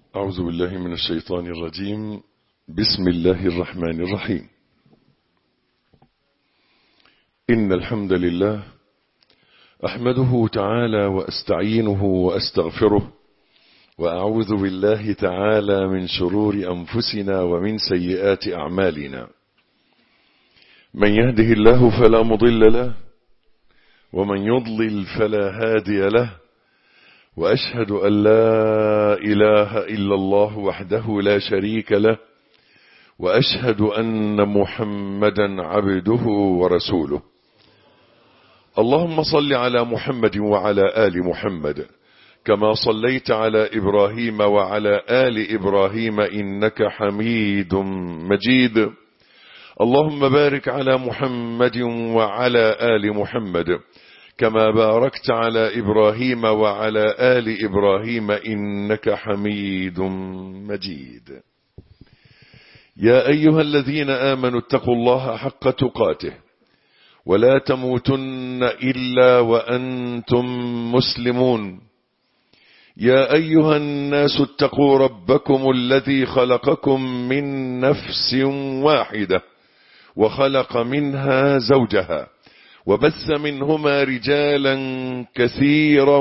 أعوذ بالله من الشيطان الرجيم بسم الله الرحمن الرحيم إن الحمد لله أحمده تعالى وأستعينه وأستغفره وأعوذ بالله تعالى من شرور أنفسنا ومن سيئات أعمالنا من يهده الله فلا مضل له ومن يضلل فلا هادي له وأشهد أن لا إله إلا الله وحده لا شريك له وأشهد أن محمدا عبده ورسوله اللهم صل على محمد وعلى آل محمد كما صليت على إبراهيم وعلى آل إبراهيم إنك حميد مجيد اللهم بارك على محمد وعلى آل محمد كما باركت على إبراهيم وعلى آل إبراهيم إنك حميد مجيد يا أيها الذين آمنوا اتقوا الله حق تقاته ولا تموتن إلا وأنتم مسلمون يا أيها الناس اتقوا ربكم الذي خلقكم من نفس واحدة وخلق منها زوجها وبث منهما رجالا كثيرا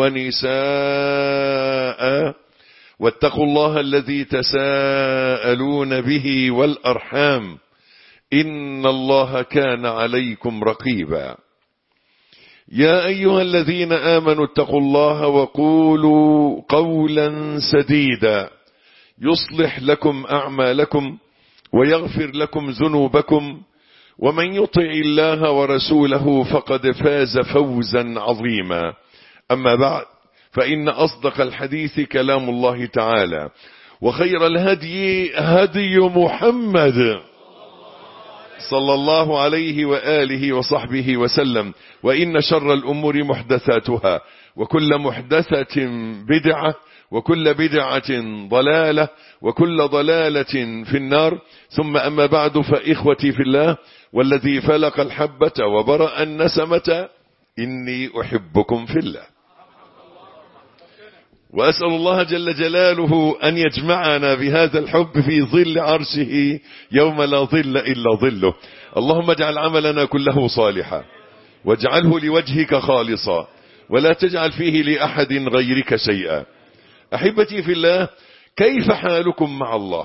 ونساء واتقوا الله الذي تساءلون به والأرحام إن الله كان عليكم رقيبا يا أيها الذين آمنوا اتقوا الله وقولوا قولا سديدا يصلح لكم أعمالكم ويغفر لكم ذنوبكم ومن يطع الله ورسوله فقد فاز فوزا عظيما أما بعد فإن أصدق الحديث كلام الله تعالى وخير الهدي هدي محمد صلى الله عليه وآله وصحبه وسلم وإن شر الأمور محدثاتها وكل محدثة بدعة وكل بدعة ضلالة وكل ضلالة في النار ثم أما بعد فإخوتي في الله والذي فلق الحبة وبرأ النسمة إني أحبكم في الله وأسأل الله جل جلاله أن يجمعنا بهذا الحب في ظل عرشه يوم لا ظل إلا ظله اللهم اجعل عملنا كله صالحا واجعله لوجهك خالصا ولا تجعل فيه لأحد غيرك شيئا أحبتي في الله كيف حالكم مع الله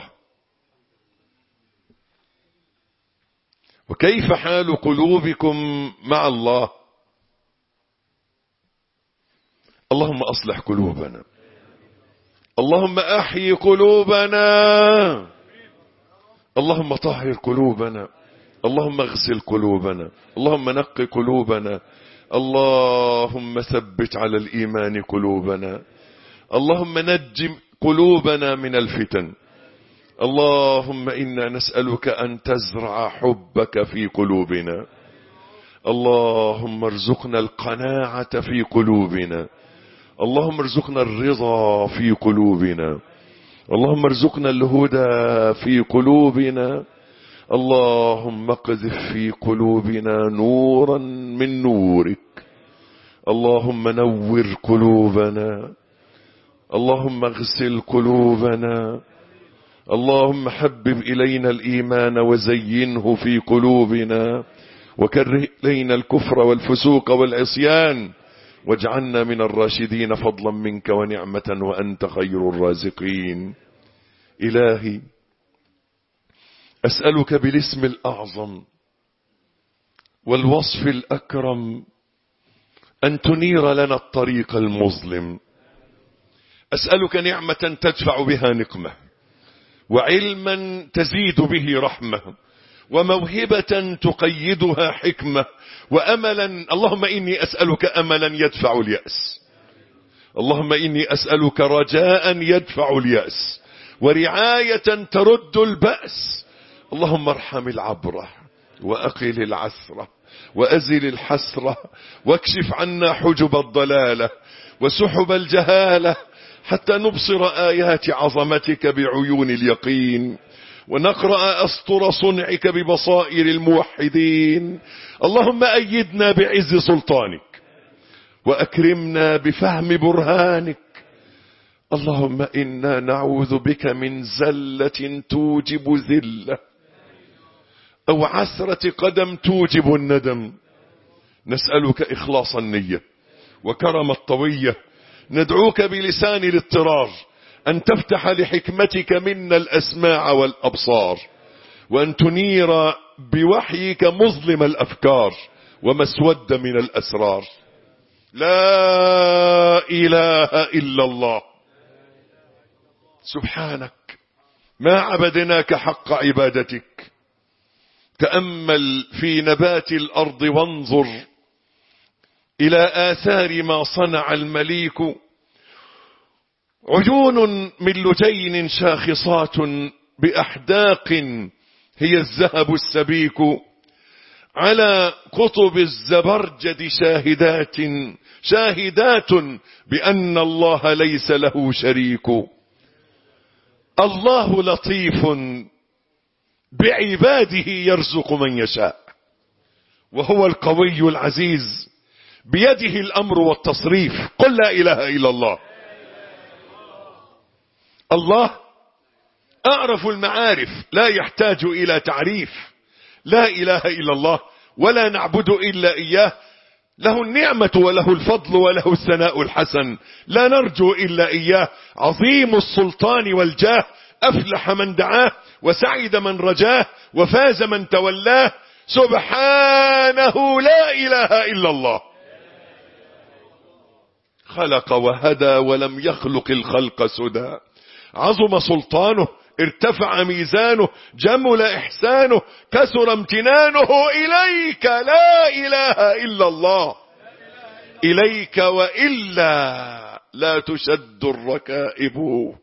وكيف حال قلوبكم مع الله اللهم أصلح قلوبنا اللهم أحيي قلوبنا اللهم طهر قلوبنا اللهم اغسل قلوبنا اللهم نق قلوبنا اللهم ثبت على الإيمان قلوبنا اللهم نج قلوبنا من الفتن اللهم إنا نسألك أن تزرع حبك في قلوبنا اللهم ارزقنا القناعة في قلوبنا اللهم ارزقنا الرضا في قلوبنا اللهم ارزقنا الهدى في قلوبنا اللهم اقذف في قلوبنا نورا من نورك اللهم نور قلوبنا اللهم اغسل قلوبنا اللهم حبب إلينا الإيمان وزينه في قلوبنا وكره إلينا الكفر والفسوق والعصيان واجعلنا من الراشدين فضلا منك ونعمة وأنت خير الرازقين إلهي أسألك بالاسم الأعظم والوصف الأكرم أن تنير لنا الطريق المظلم أسألك نعمة تدفع بها نقمة وعلما تزيد به رحمة وموهبة تقيدها حكمة وأملا اللهم إني أسألك أملا يدفع اليأس اللهم إني أسألك رجاء يدفع اليأس ورعاية ترد البأس اللهم ارحم العبرة وأقل العثرة وأزل الحسرة واكشف عنا حجب الضلالة وسحب الجهالة حتى نبصر آيات عظمتك بعيون اليقين ونقرأ أسطر صنعك ببصائر الموحدين اللهم أيدنا بعز سلطانك وأكرمنا بفهم برهانك اللهم إنا نعوذ بك من زلة توجب ذلة أو عثرة قدم توجب الندم نسألك إخلاص النية وكرم الطوية ندعوك بلسان الاضطرار أن تفتح لحكمتك منا الأسماع والأبصار وأن تنير بوحيك مظلم الأفكار ومسود من الأسرار لا إله إلا الله سبحانك ما عبدناك حق عبادتك تأمل في نبات الأرض وانظر إلى آثار ما صنع المليك عيون من لجين شاخصات بأحداق هي الذهب السبيك على قطب الزبرجد شاهدات شاهدات بأن الله ليس له شريك الله لطيف بعباده يرزق من يشاء وهو القوي العزيز بيده الأمر والتصريف قل لا إله إلا الله الله أعرف المعارف لا يحتاج إلى تعريف لا إله إلا الله ولا نعبد إلا إياه له النعمة وله الفضل وله الثناء الحسن لا نرجو إلا إياه عظيم السلطان والجاه أفلح من دعاه وسعد من رجاه وفاز من تولاه سبحانه لا إله إلا الله خلق وهدى ولم يخلق الخلق سدى عظم سلطانه ارتفع ميزانه جمل إحسانه كثر امتنانه إليك لا إله إلا الله إليك وإلا لا تشد الركائب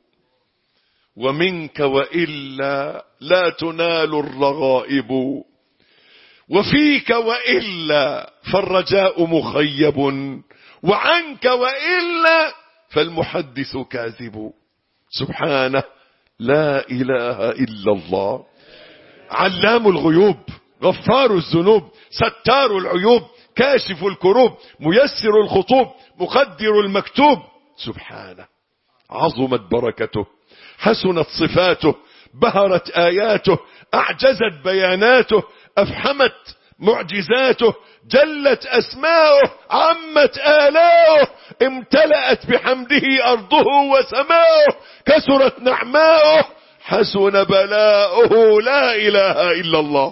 ومنك وإلا لا تنال الرغائب وفيك وإلا فالرجاء مخيب وعنك وإلا فالمحدث كاذب سبحانه لا إله إلا الله علام الغيوب غفار الذنوب ستار العيوب كاشف الكروب ميسر الخطوب مقدر المكتوب سبحانه عظمت بركته حسنت صفاته بهرت آياته أعجزت بياناته أفحمت معجزاته جلت أسماؤه عمت آلاؤه امتلأت بحمده أرضه وسماؤه كثرت نعماؤه حسن بلاؤه لا إله إلا الله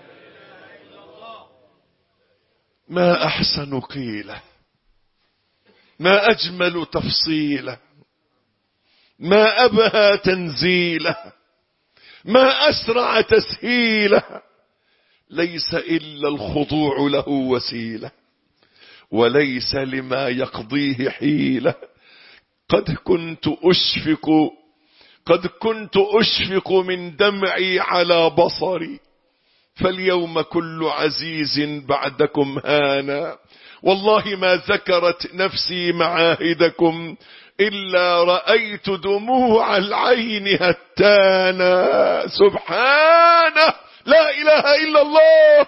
ما أحسن قيله ما أجمل تفصيله ما أبهى تنزيله ما أسرع تسهيله ليس إلا الخضوع له وسيلة وليس لما يقضيه حيلة قد كنت أشفق قد كنت أشفق من دمعي على بصري فاليوم كل عزيز بعدكم هانا والله ما ذكرت نفسي معاهدكم إلا رأيت دموع العين هتانا سبحانه لا إله إلا الله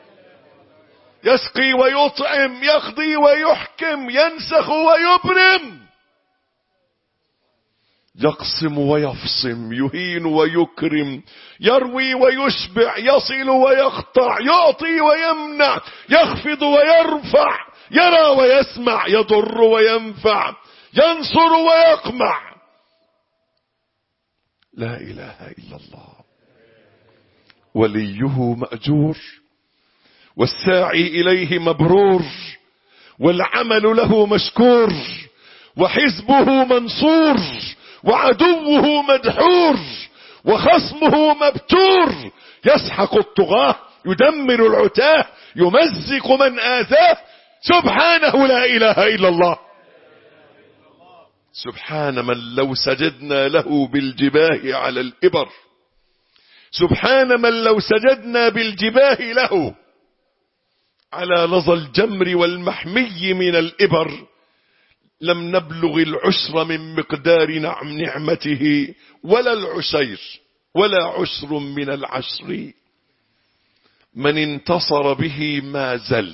يسقي ويطعم يقضي ويحكم ينسخ ويبرم يقسم ويفصم يهين ويكرم يروي ويشبع يصل ويقطع يعطي ويمنع يخفض ويرفع يرى ويسمع يضر وينفع ينصر ويقمع لا إله إلا الله وليه مأجور والساعي إليه مبرور والعمل له مشكور وحزبه منصور وعدوه مدحور وخصمه مبتور يسحق الطغاة يدمر العتاه يمزق من آذاه سبحانه لا إله إلا الله سبحان من لو سجدنا له بالجباه على الإبر سبحان من لو سجدنا بالجباه له على لظى الجمر والمحمي من الإبر لم نبلغ العشر من مقدار نعم نعمته ولا العشير ولا عشر من العشر من انتصر به ما زل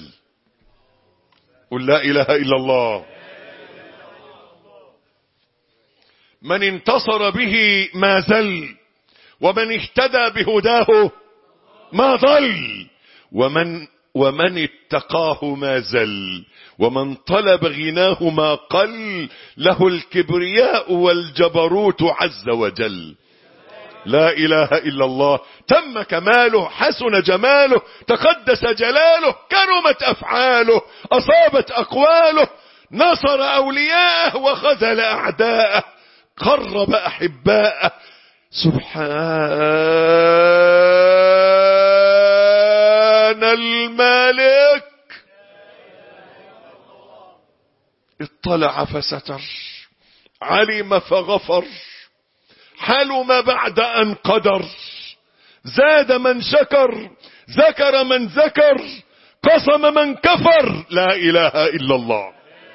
قل لا إله إلا الله من انتصر به ما زل ومن اهتدى بهداه ما ضل ومن ومن اتقاه ما زل ومن طلب غناه ما قل له الكبرياء والجبروت عز وجل لا إله إلا الله تم كماله حسن جماله تقدس جلاله كرمت أفعاله أصابت أقواله نصر أولياءه وخذل أعداءه قرب أحباءه سبحان الملك اطلع فستر علم فغفر حلم بعد أن قدر زاد من شكر ذكر من ذكر قسم من كفر لا إله إلا الله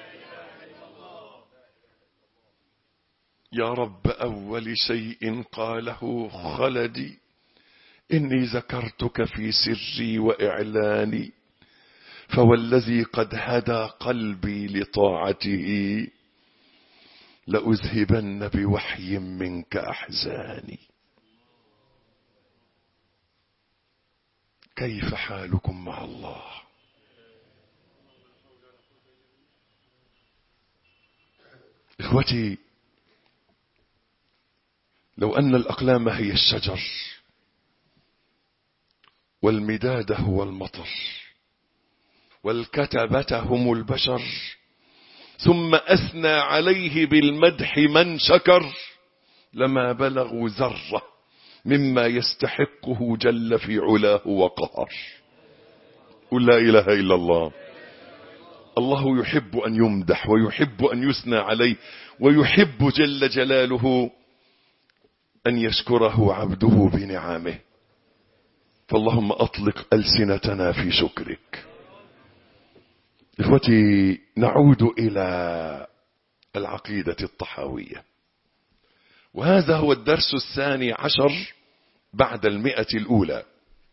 يا رب أول شيء قاله خلدي إني ذكرتك في سري وإعلاني فوالذي قد هدى قلبي لطاعته لأذهبن بوحي منك أحزاني كيف حالكم مع الله إخوتي لو أن الأقلام هي الشجر والمداد هو المطر والكتبة هم البشر ثم أثنى عليه بالمدح من شكر لما بلغوا ذرة مما يستحقه جل في علاه وقهر قل لا إله إلا الله الله يحب أن يمدح ويحب أن يثنى عليه ويحب جل جلاله أن يشكره عبده بنعمه فاللهم أطلق ألسنتنا في شكرك إخوتي نعود إلى العقيدة الطحاوية وهذا هو الدرس الثاني عشر بعد المئة الأولى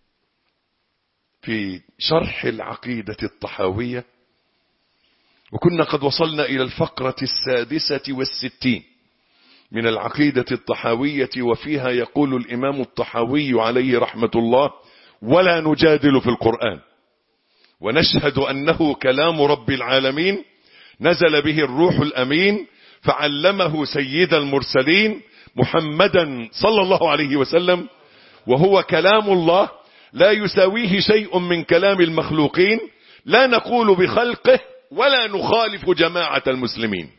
في شرح العقيدة الطحاوية وكنا قد وصلنا إلى الفقرة السادسة والستين من العقيدة الطحاوية وفيها يقول الإمام الطحاوي عليه رحمة الله ولا نجادل في القرآن ونشهد أنه كلام رب العالمين نزل به الروح الأمين فعلمه سيد المرسلين محمدا صلى الله عليه وسلم وهو كلام الله لا يساويه شيء من كلام المخلوقين لا نقول بخلقه ولا نخالف جماعة المسلمين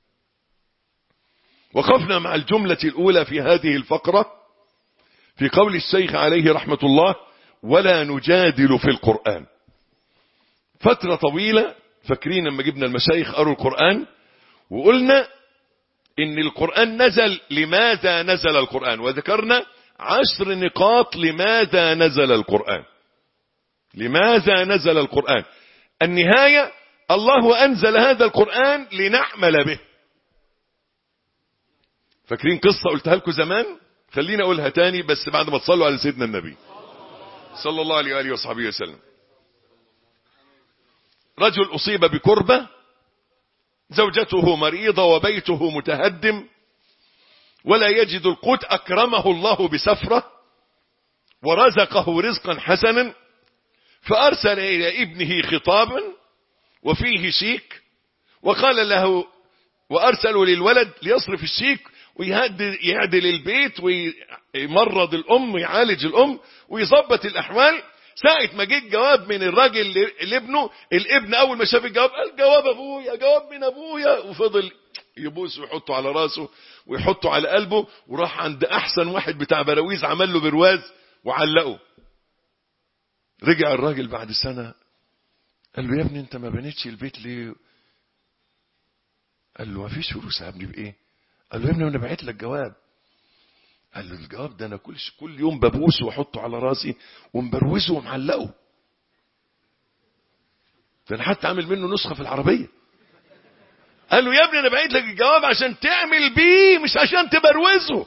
وقفنا مع الجملة الأولى في هذه الفقرة في قول الشيخ عليه رحمة الله ولا نجادل في القرآن فترة طويلة فاكرين لما جبنا المشايخ قروا القرآن وقلنا ان القرآن نزل لماذا نزل القرآن وذكرنا عشر نقاط لماذا نزل القرآن لماذا نزل القرآن النهاية الله أنزل هذا القرآن لنعمل به فاكرين قصة قلتها لكم زمان خليني أقولها تاني بس بعد ما تصلوا على سيدنا النبي صلى الله عليه وآله وصحبه وسلم رجل أصيب بكربة زوجته مريضة وبيته متهدم ولا يجد القوت أكرمه الله بسفرة ورزقه رزقا حسنا فأرسل إلى ابنه خطابا وفيه شيك وقال له وأرسلوا للولد ليصرف الشيك ويعدل البيت ويمرض الأم ويعالج الأم ويظبط الأحوال ساعة ما جه جواب من الراجل لابنه الابن أول ما شاف الجواب قال جواب أبويا جواب من أبويا وفضل يبوس ويحطه على راسه ويحطه على قلبه وراح عند أحسن واحد بتاع براويز عمل له برواز وعلقه رجع الراجل بعد سنة قال له يا ابني انت ما بنيتش البيت ليه قال له ما فيش فلوس يا ابني بايه قال له يا ابني انا بعت لك جواب قال له الجواب ده انا كل كل يوم ببوسه واحطه على راسي ومبروزه ومعلقه ده انا حتى عامل منه نسخه في العربيه قال له يا ابني انا بعت لك الجواب عشان تعمل بيه مش عشان تبروزه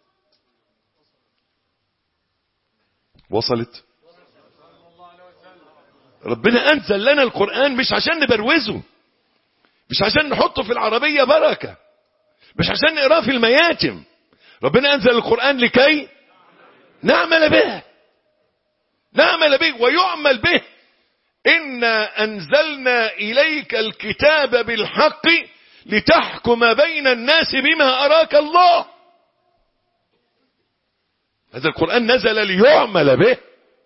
وصلت ربنا انزل لنا القران مش عشان نبروزه مش عشان نحطه في العربيه بركه مش عشان نقراه في المياتم ربنا أنزل القرآن لكي نعمل به نعمل به ويعمل به إنا أنزلنا إليك الكتاب بالحق لتحكم بين الناس بما أراك الله هذا القرآن نزل ليعمل به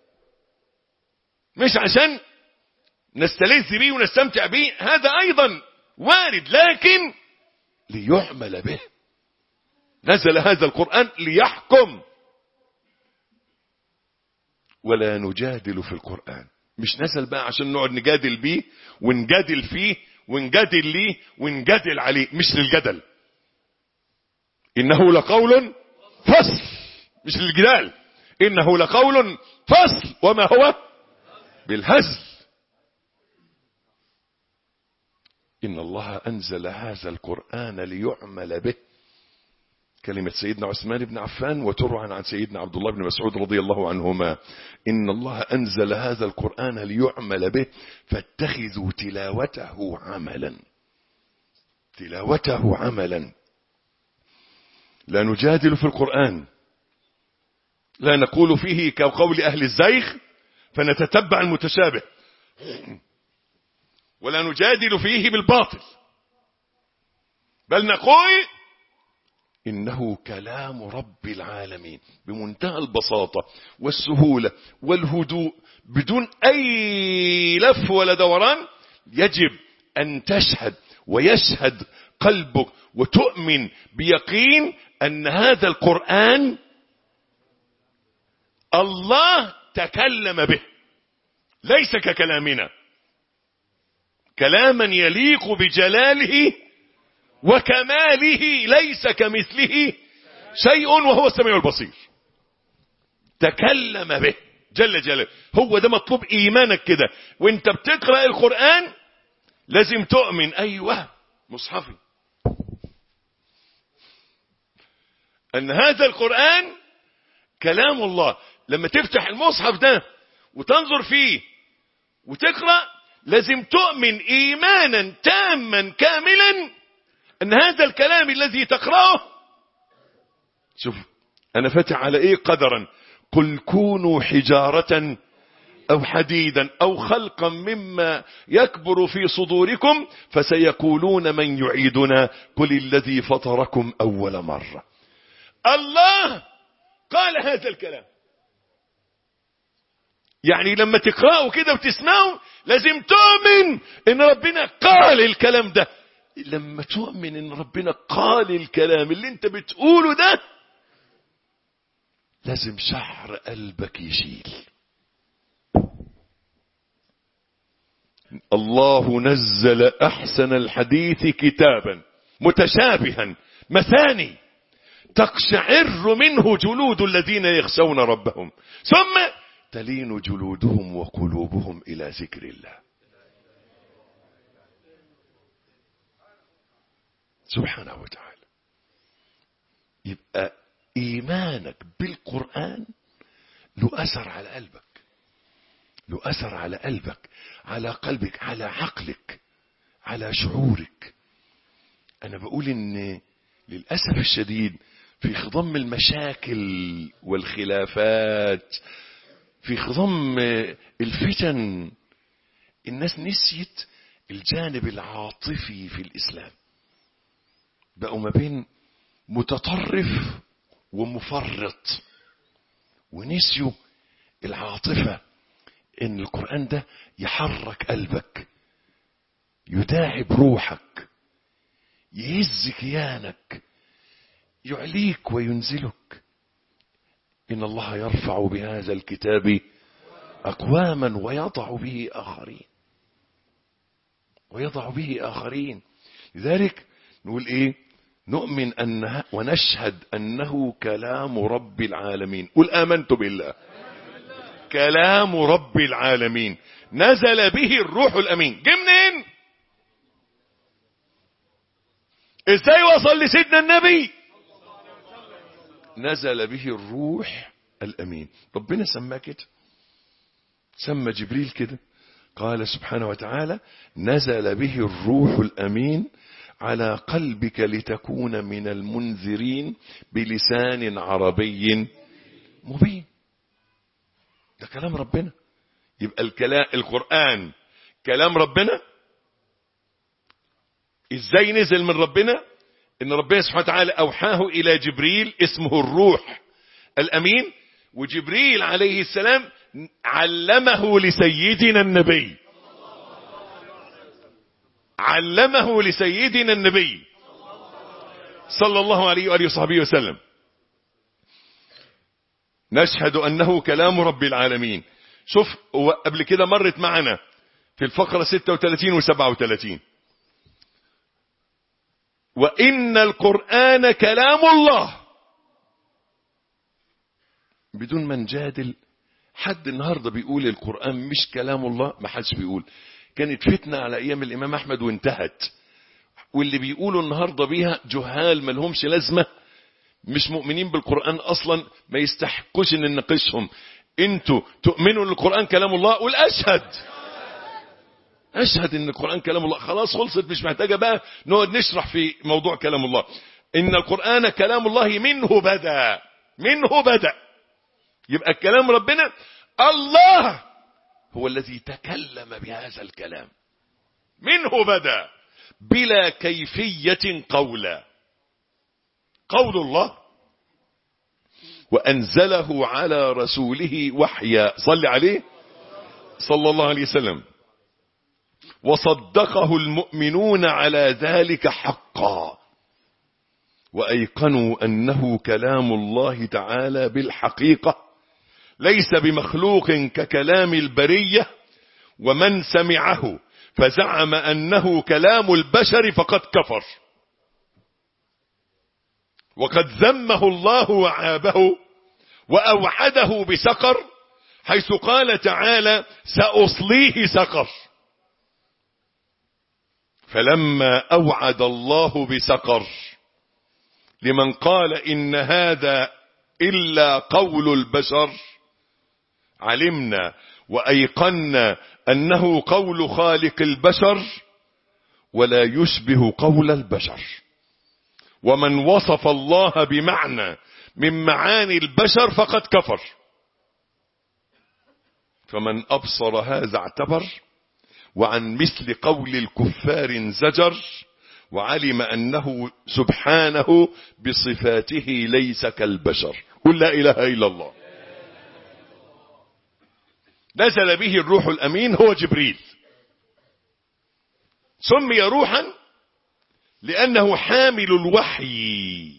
مش عشان نستلذ به ونستمتع به هذا أيضا وارد لكن ليعمل به نزل هذا القرآن ليحكم ولا نجادل في القرآن مش نزل بقى عشان نقعد نجادل بيه ونجادل فيه ونجادل ليه ونجادل عليه مش للجدل إنه لقول فصل مش للجدال إنه لقول فصل وما هو بالهزل إن الله أنزل هذا القرآن ليعمل به كلمة سيدنا عثمان بن عفان وتروى عن سيدنا عبد الله بن مسعود رضي الله عنهما إن الله أنزل هذا القرآن ليعمل به فاتخذوا تلاوته عملا تلاوته عملا لا نجادل في القرآن لا نقول فيه كقول أهل الزيغ فنتتبع المتشابه ولا نجادل فيه بالباطل بل نقول إنه كلام رب العالمين بمنتهى البساطة والسهولة والهدوء بدون أي لف ولا دوران يجب أن تشهد ويشهد قلبك وتؤمن بيقين أن هذا القرآن الله تكلم به ليس ككلامنا كلاما يليق بجلاله وكماله ليس كمثله شيء وهو السميع البصير تكلم به جل جلاله هو ده مطلوب ايمانك كده وانت بتقرا القران لازم تؤمن ايوه مصحفي ان هذا القران كلام الله لما تفتح المصحف ده وتنظر فيه وتقرا لازم تؤمن ايمانا تاما كاملا ان هذا الكلام الذي تقراه شوف انا فاتح على ايه قدرا قل كونوا حجارة او حديدا او خلقا مما يكبر في صدوركم فسيقولون من يعيدنا قل الذي فطركم اول مرة الله قال هذا الكلام يعني لما تقرأه كده وتسمعه لازم تؤمن ان ربنا قال الكلام ده لما تؤمن ان ربنا قال الكلام اللي انت بتقوله ده لازم شعر قلبك يشيل الله نزل احسن الحديث كتابا متشابها مثاني تقشعر منه جلود الذين يخشون ربهم ثم تلين جلودهم وقلوبهم الى ذكر الله سبحانه وتعالى يبقى ايمانك بالقران له اثر على قلبك له اثر على قلبك على قلبك على عقلك على شعورك انا بقول ان للاسف الشديد في خضم المشاكل والخلافات في خضم الفتن الناس نسيت الجانب العاطفي في الاسلام بقوا ما بين متطرف ومفرط ونسيوا العاطفة ان القرآن ده يحرك قلبك يداعب روحك يهز كيانك يعليك وينزلك إن الله يرفع بهذا الكتاب أقواما ويضع به آخرين ويضع به آخرين لذلك نقول إيه نؤمن أنها ونشهد أنه كلام رب العالمين قل آمنت بالله كلام رب العالمين نزل به الروح الأمين جه منين ازاي وصل لسيدنا النبي نزل به الروح الأمين ربنا سماه كده سمى جبريل كده قال سبحانه وتعالى نزل به الروح الأمين على قلبك لتكون من المنذرين بلسان عربي مبين ده كلام ربنا يبقى الكلام القرآن كلام ربنا ازاي نزل من ربنا ان ربنا سبحانه وتعالى اوحاه الى جبريل اسمه الروح الامين وجبريل عليه السلام علمه لسيدنا النبي علمه لسيدنا النبي صلى الله عليه وآله وصحبه وسلم نشهد أنه كلام رب العالمين شوف هو قبل كده مرت معنا في الفقرة 36 و 37 وإن القرآن كلام الله بدون ما نجادل حد النهاردة بيقول القرآن مش كلام الله ما حدش بيقول كانت فتنة على أيام الإمام أحمد وانتهت واللي بيقولوا النهاردة بيها جهال ملهمش لازمة مش مؤمنين بالقرآن أصلا ما يستحقوش ان نناقشهم انتوا تؤمنوا ان القرآن كلام الله قول أشهد أشهد ان القرآن كلام الله خلاص خلصت مش محتاجة بقى نقعد نشرح في موضوع كلام الله إن القرآن كلام الله منه بدأ منه بدأ يبقى الكلام ربنا الله هو الذي تكلم بهذا الكلام منه بدا بلا كيفية قولا قول الله وأنزله على رسوله وحيا صل عليه صلى الله عليه وسلم وصدقه المؤمنون على ذلك حقا وأيقنوا أنه كلام الله تعالى بالحقيقة ليس بمخلوق ككلام البرية ومن سمعه فزعم أنه كلام البشر فقد كفر وقد ذمه الله وعابه وأوعده بسقر حيث قال تعالى سأصليه سقر فلما أوعد الله بسقر لمن قال إن هذا إلا قول البشر علمنا وأيقنا أنه قول خالق البشر ولا يشبه قول البشر ومن وصف الله بمعنى من معاني البشر فقد كفر فمن أبصر هذا اعتبر وعن مثل قول الكفار انزجر وعلم أنه سبحانه بصفاته ليس كالبشر قل لا إله إلا الله نزل به الروح الأمين هو جبريل سمي روحا لأنه حامل الوحي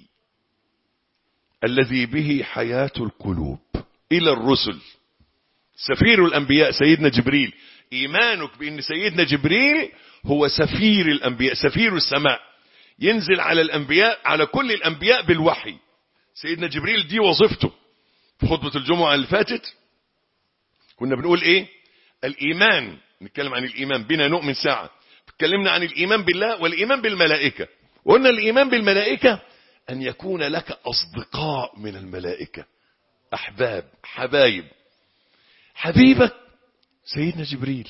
الذي به حياة القلوب إلى الرسل سفير الأنبياء سيدنا جبريل إيمانك بأن سيدنا جبريل هو سفير الأنبياء سفير السماء ينزل على الأنبياء على كل الأنبياء بالوحي سيدنا جبريل دي وظيفته في خطبة الجمعة اللي فاتت كنا بنقول ايه الايمان نتكلم عن الايمان بنا نؤمن ساعة اتكلمنا عن الايمان بالله والايمان بالملائكة وقلنا الايمان بالملائكة ان يكون لك اصدقاء من الملائكة احباب حبايب حبيبك سيدنا جبريل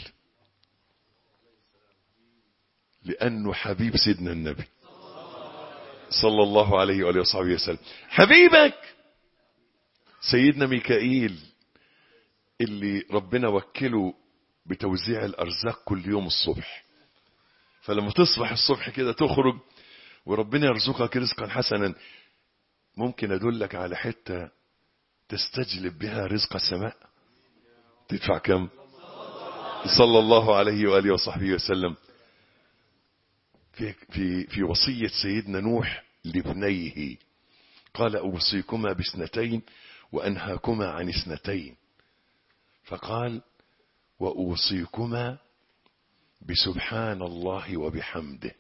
لانه حبيب سيدنا النبي صلى الله عليه وآله وصحبه وسلم حبيبك سيدنا ميكائيل اللي ربنا وكله بتوزيع الأرزاق كل يوم الصبح فلما تصبح الصبح كده تخرج وربنا يرزقك رزقا حسنا ممكن أدلك على حتة تستجلب بها رزق السماء تدفع كم صلى الله عليه وآله وصحبه وسلم في, في, في وصية سيدنا نوح لابنيه قال أوصيكما باثنتين وأنهاكما عن اثنتين فقال وأوصيكما بسبحان الله وبحمده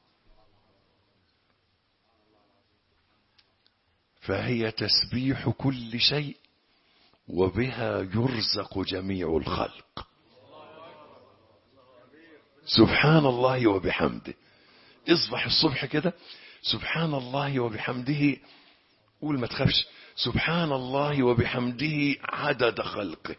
فهي تسبيح كل شيء وبها يرزق جميع الخلق سبحان الله وبحمده اصبح الصبح كده سبحان الله وبحمده قول ما تخافش سبحان الله وبحمده عدد خلقه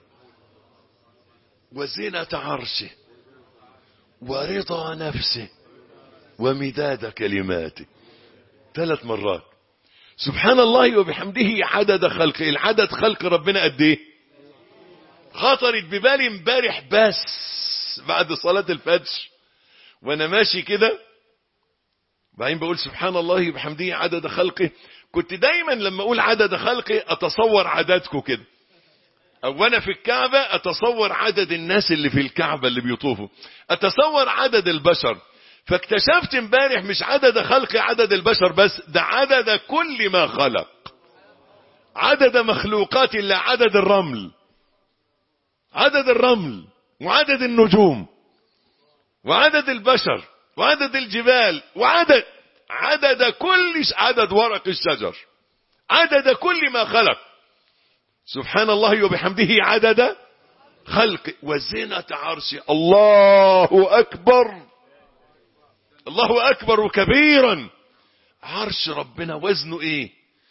وزنة عرشه ورضا نفسه ومداد كلماته ثلاث مرات سبحان الله وبحمده عدد خلقه العدد خلق ربنا قد ايه خطرت ببالي امبارح بس بعد صلاة الفجر وانا ماشي كده بعدين بقول سبحان الله وبحمده عدد خلقه كنت دايما لما اقول عدد خلقه اتصور عددكم كده او وانا في الكعبة اتصور عدد الناس اللي في الكعبة اللي بيطوفوا اتصور عدد البشر فاكتشفت امبارح مش عدد خلق عدد البشر بس ده عدد كل ما خلق عدد مخلوقات الله عدد الرمل عدد الرمل وعدد النجوم وعدد البشر وعدد الجبال وعدد عدد كل عدد ورق الشجر عدد كل ما خلق سبحان الله وبحمده عدد خلق وزنة عرشه الله أكبر الله أكبر كبيرا عرش ربنا وزنه إيه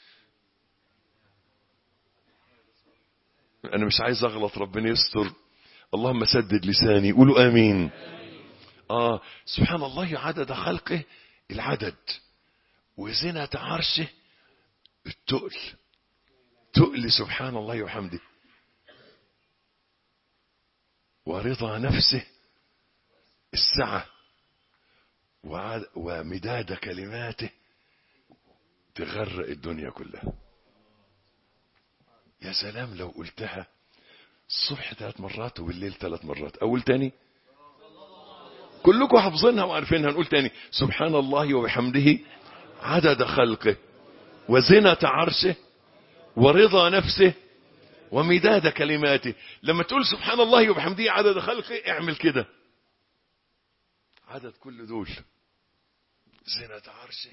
أنا مش عايز أغلط ربنا يستر اللهم سدد لساني قولوا آمين آه سبحان الله عدد خلقه العدد وزنة عرشه التقل تقل سبحان الله وحمده ورضا نفسه السعة ومداد كلماته تغرق الدنيا كلها يا سلام لو قلتها الصبح ثلاث مرات وبالليل ثلاث مرات أول تاني كلكم حافظينها وعارفينها نقول تاني سبحان الله وبحمده عدد خلقه وزنة عرشه ورضا نفسه ومداد كلماته لما تقول سبحان الله وبحمده عدد خلقه اعمل كده عدد كل دول زنة عرشه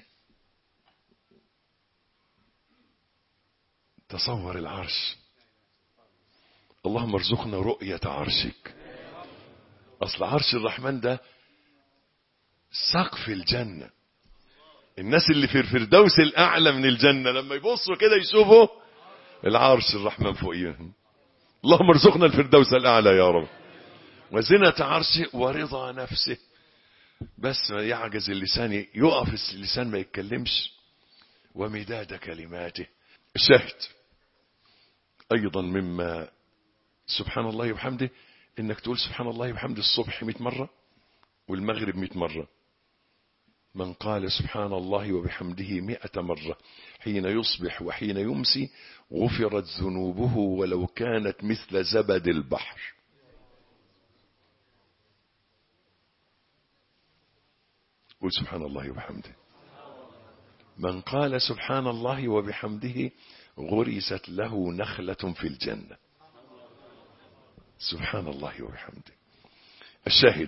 تصور العرش اللهم ارزقنا رؤية عرشك اصل عرش الرحمن ده سقف الجنة الناس اللي في الفردوس الاعلى من الجنة لما يبصوا كده يشوفوا العرش الرحمن فوقيهم اللهم ارزقنا الفردوس الاعلى يا رب وزنة عرشه ورضا نفسه بس يعجز اللسان يقف اللسان ما يتكلمش ومداد كلماته شهد ايضا مما سبحان الله وبحمده انك تقول سبحان الله وبحمده الصبح 100 مرة والمغرب 100 مرة من قال سبحان الله وبحمده مئة مرة حين يصبح وحين يمسي غفرت ذنوبه ولو كانت مثل زبد البحر قل سبحان الله وبحمده من قال سبحان الله وبحمده غرست له نخلة في الجنة سبحان الله وبحمده الشاهد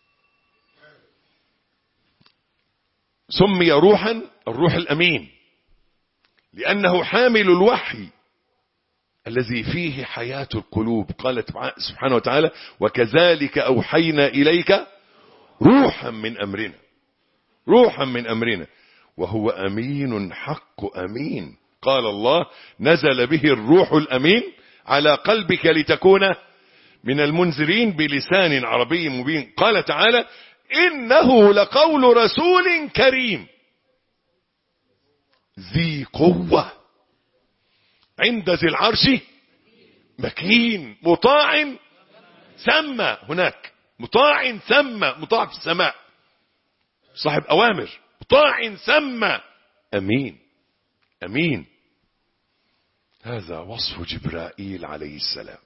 سمي روحا الروح الأمين لأنه حامل الوحي الذي فيه حياة القلوب قال سبحانه وتعالى وكذلك أوحينا إليك روحا من أمرنا روحا من أمرنا وهو أمين حق أمين قال الله نزل به الروح الأمين على قلبك لتكون من المنذرين بلسان عربي مبين قال تعالى إنه لقول رسول كريم ذي قوة عند ذي العرش مكين مطاع ثم هناك مطاع ثم مطاع في السماء صاحب أوامر مطاع ثم أمين أمين هذا وصف جبرائيل عليه السلام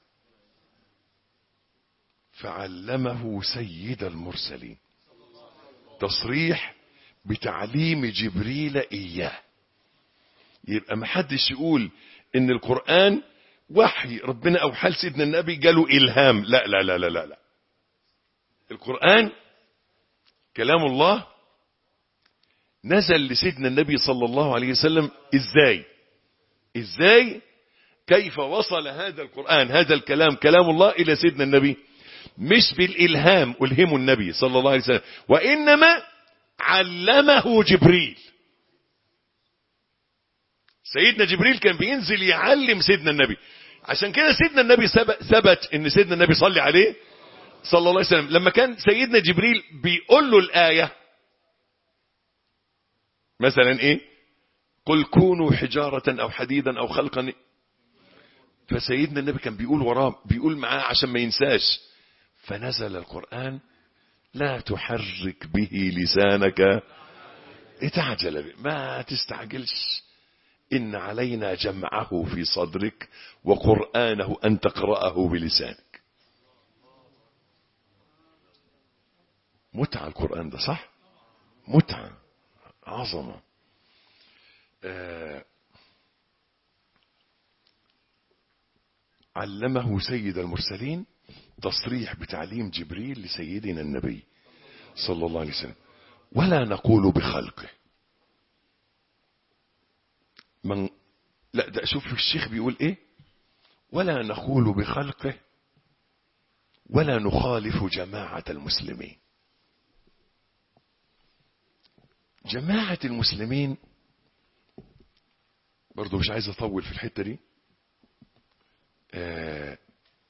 فعلمه سيد المرسلين تصريح بتعليم جبريل إياه يبقى ما حدش يقول ان القرآن وحي ربنا اوحى لسيدنا النبي جاله الهام لا لا لا لا لا, لا. القرآن كلام الله نزل لسيدنا النبي صلى الله عليه وسلم ازاي ازاي كيف وصل هذا القرآن هذا الكلام كلام الله الى سيدنا النبي مش بالالهام الهمه النبي صلى الله عليه وسلم وانما علمه جبريل سيدنا جبريل كان بينزل يعلم سيدنا النبي عشان كده سيدنا النبي ثبت ان سيدنا النبي صلي عليه صلى الله عليه وسلم لما كان سيدنا جبريل بيقول له الآية مثلا ايه قل كونوا حجارة او حديدا او خلقا فسيدنا النبي كان بيقول وراه بيقول معاه عشان ما ينساش فنزل القرآن لا تحرك به لسانك اتعجل به ما تستعجلش إن علينا جمعه في صدرك وقرآنه أن تقرأه بلسانك متعة القرآن ده صح متعة عظمة آه علمه سيد المرسلين تصريح بتعليم جبريل لسيدنا النبي صلى الله عليه وسلم ولا نقول بخلقه من لا ده شوف الشيخ بيقول ايه ولا نقول بخلقه ولا نخالف جماعة المسلمين جماعة المسلمين برضو مش عايز اطول في الحتة دي آه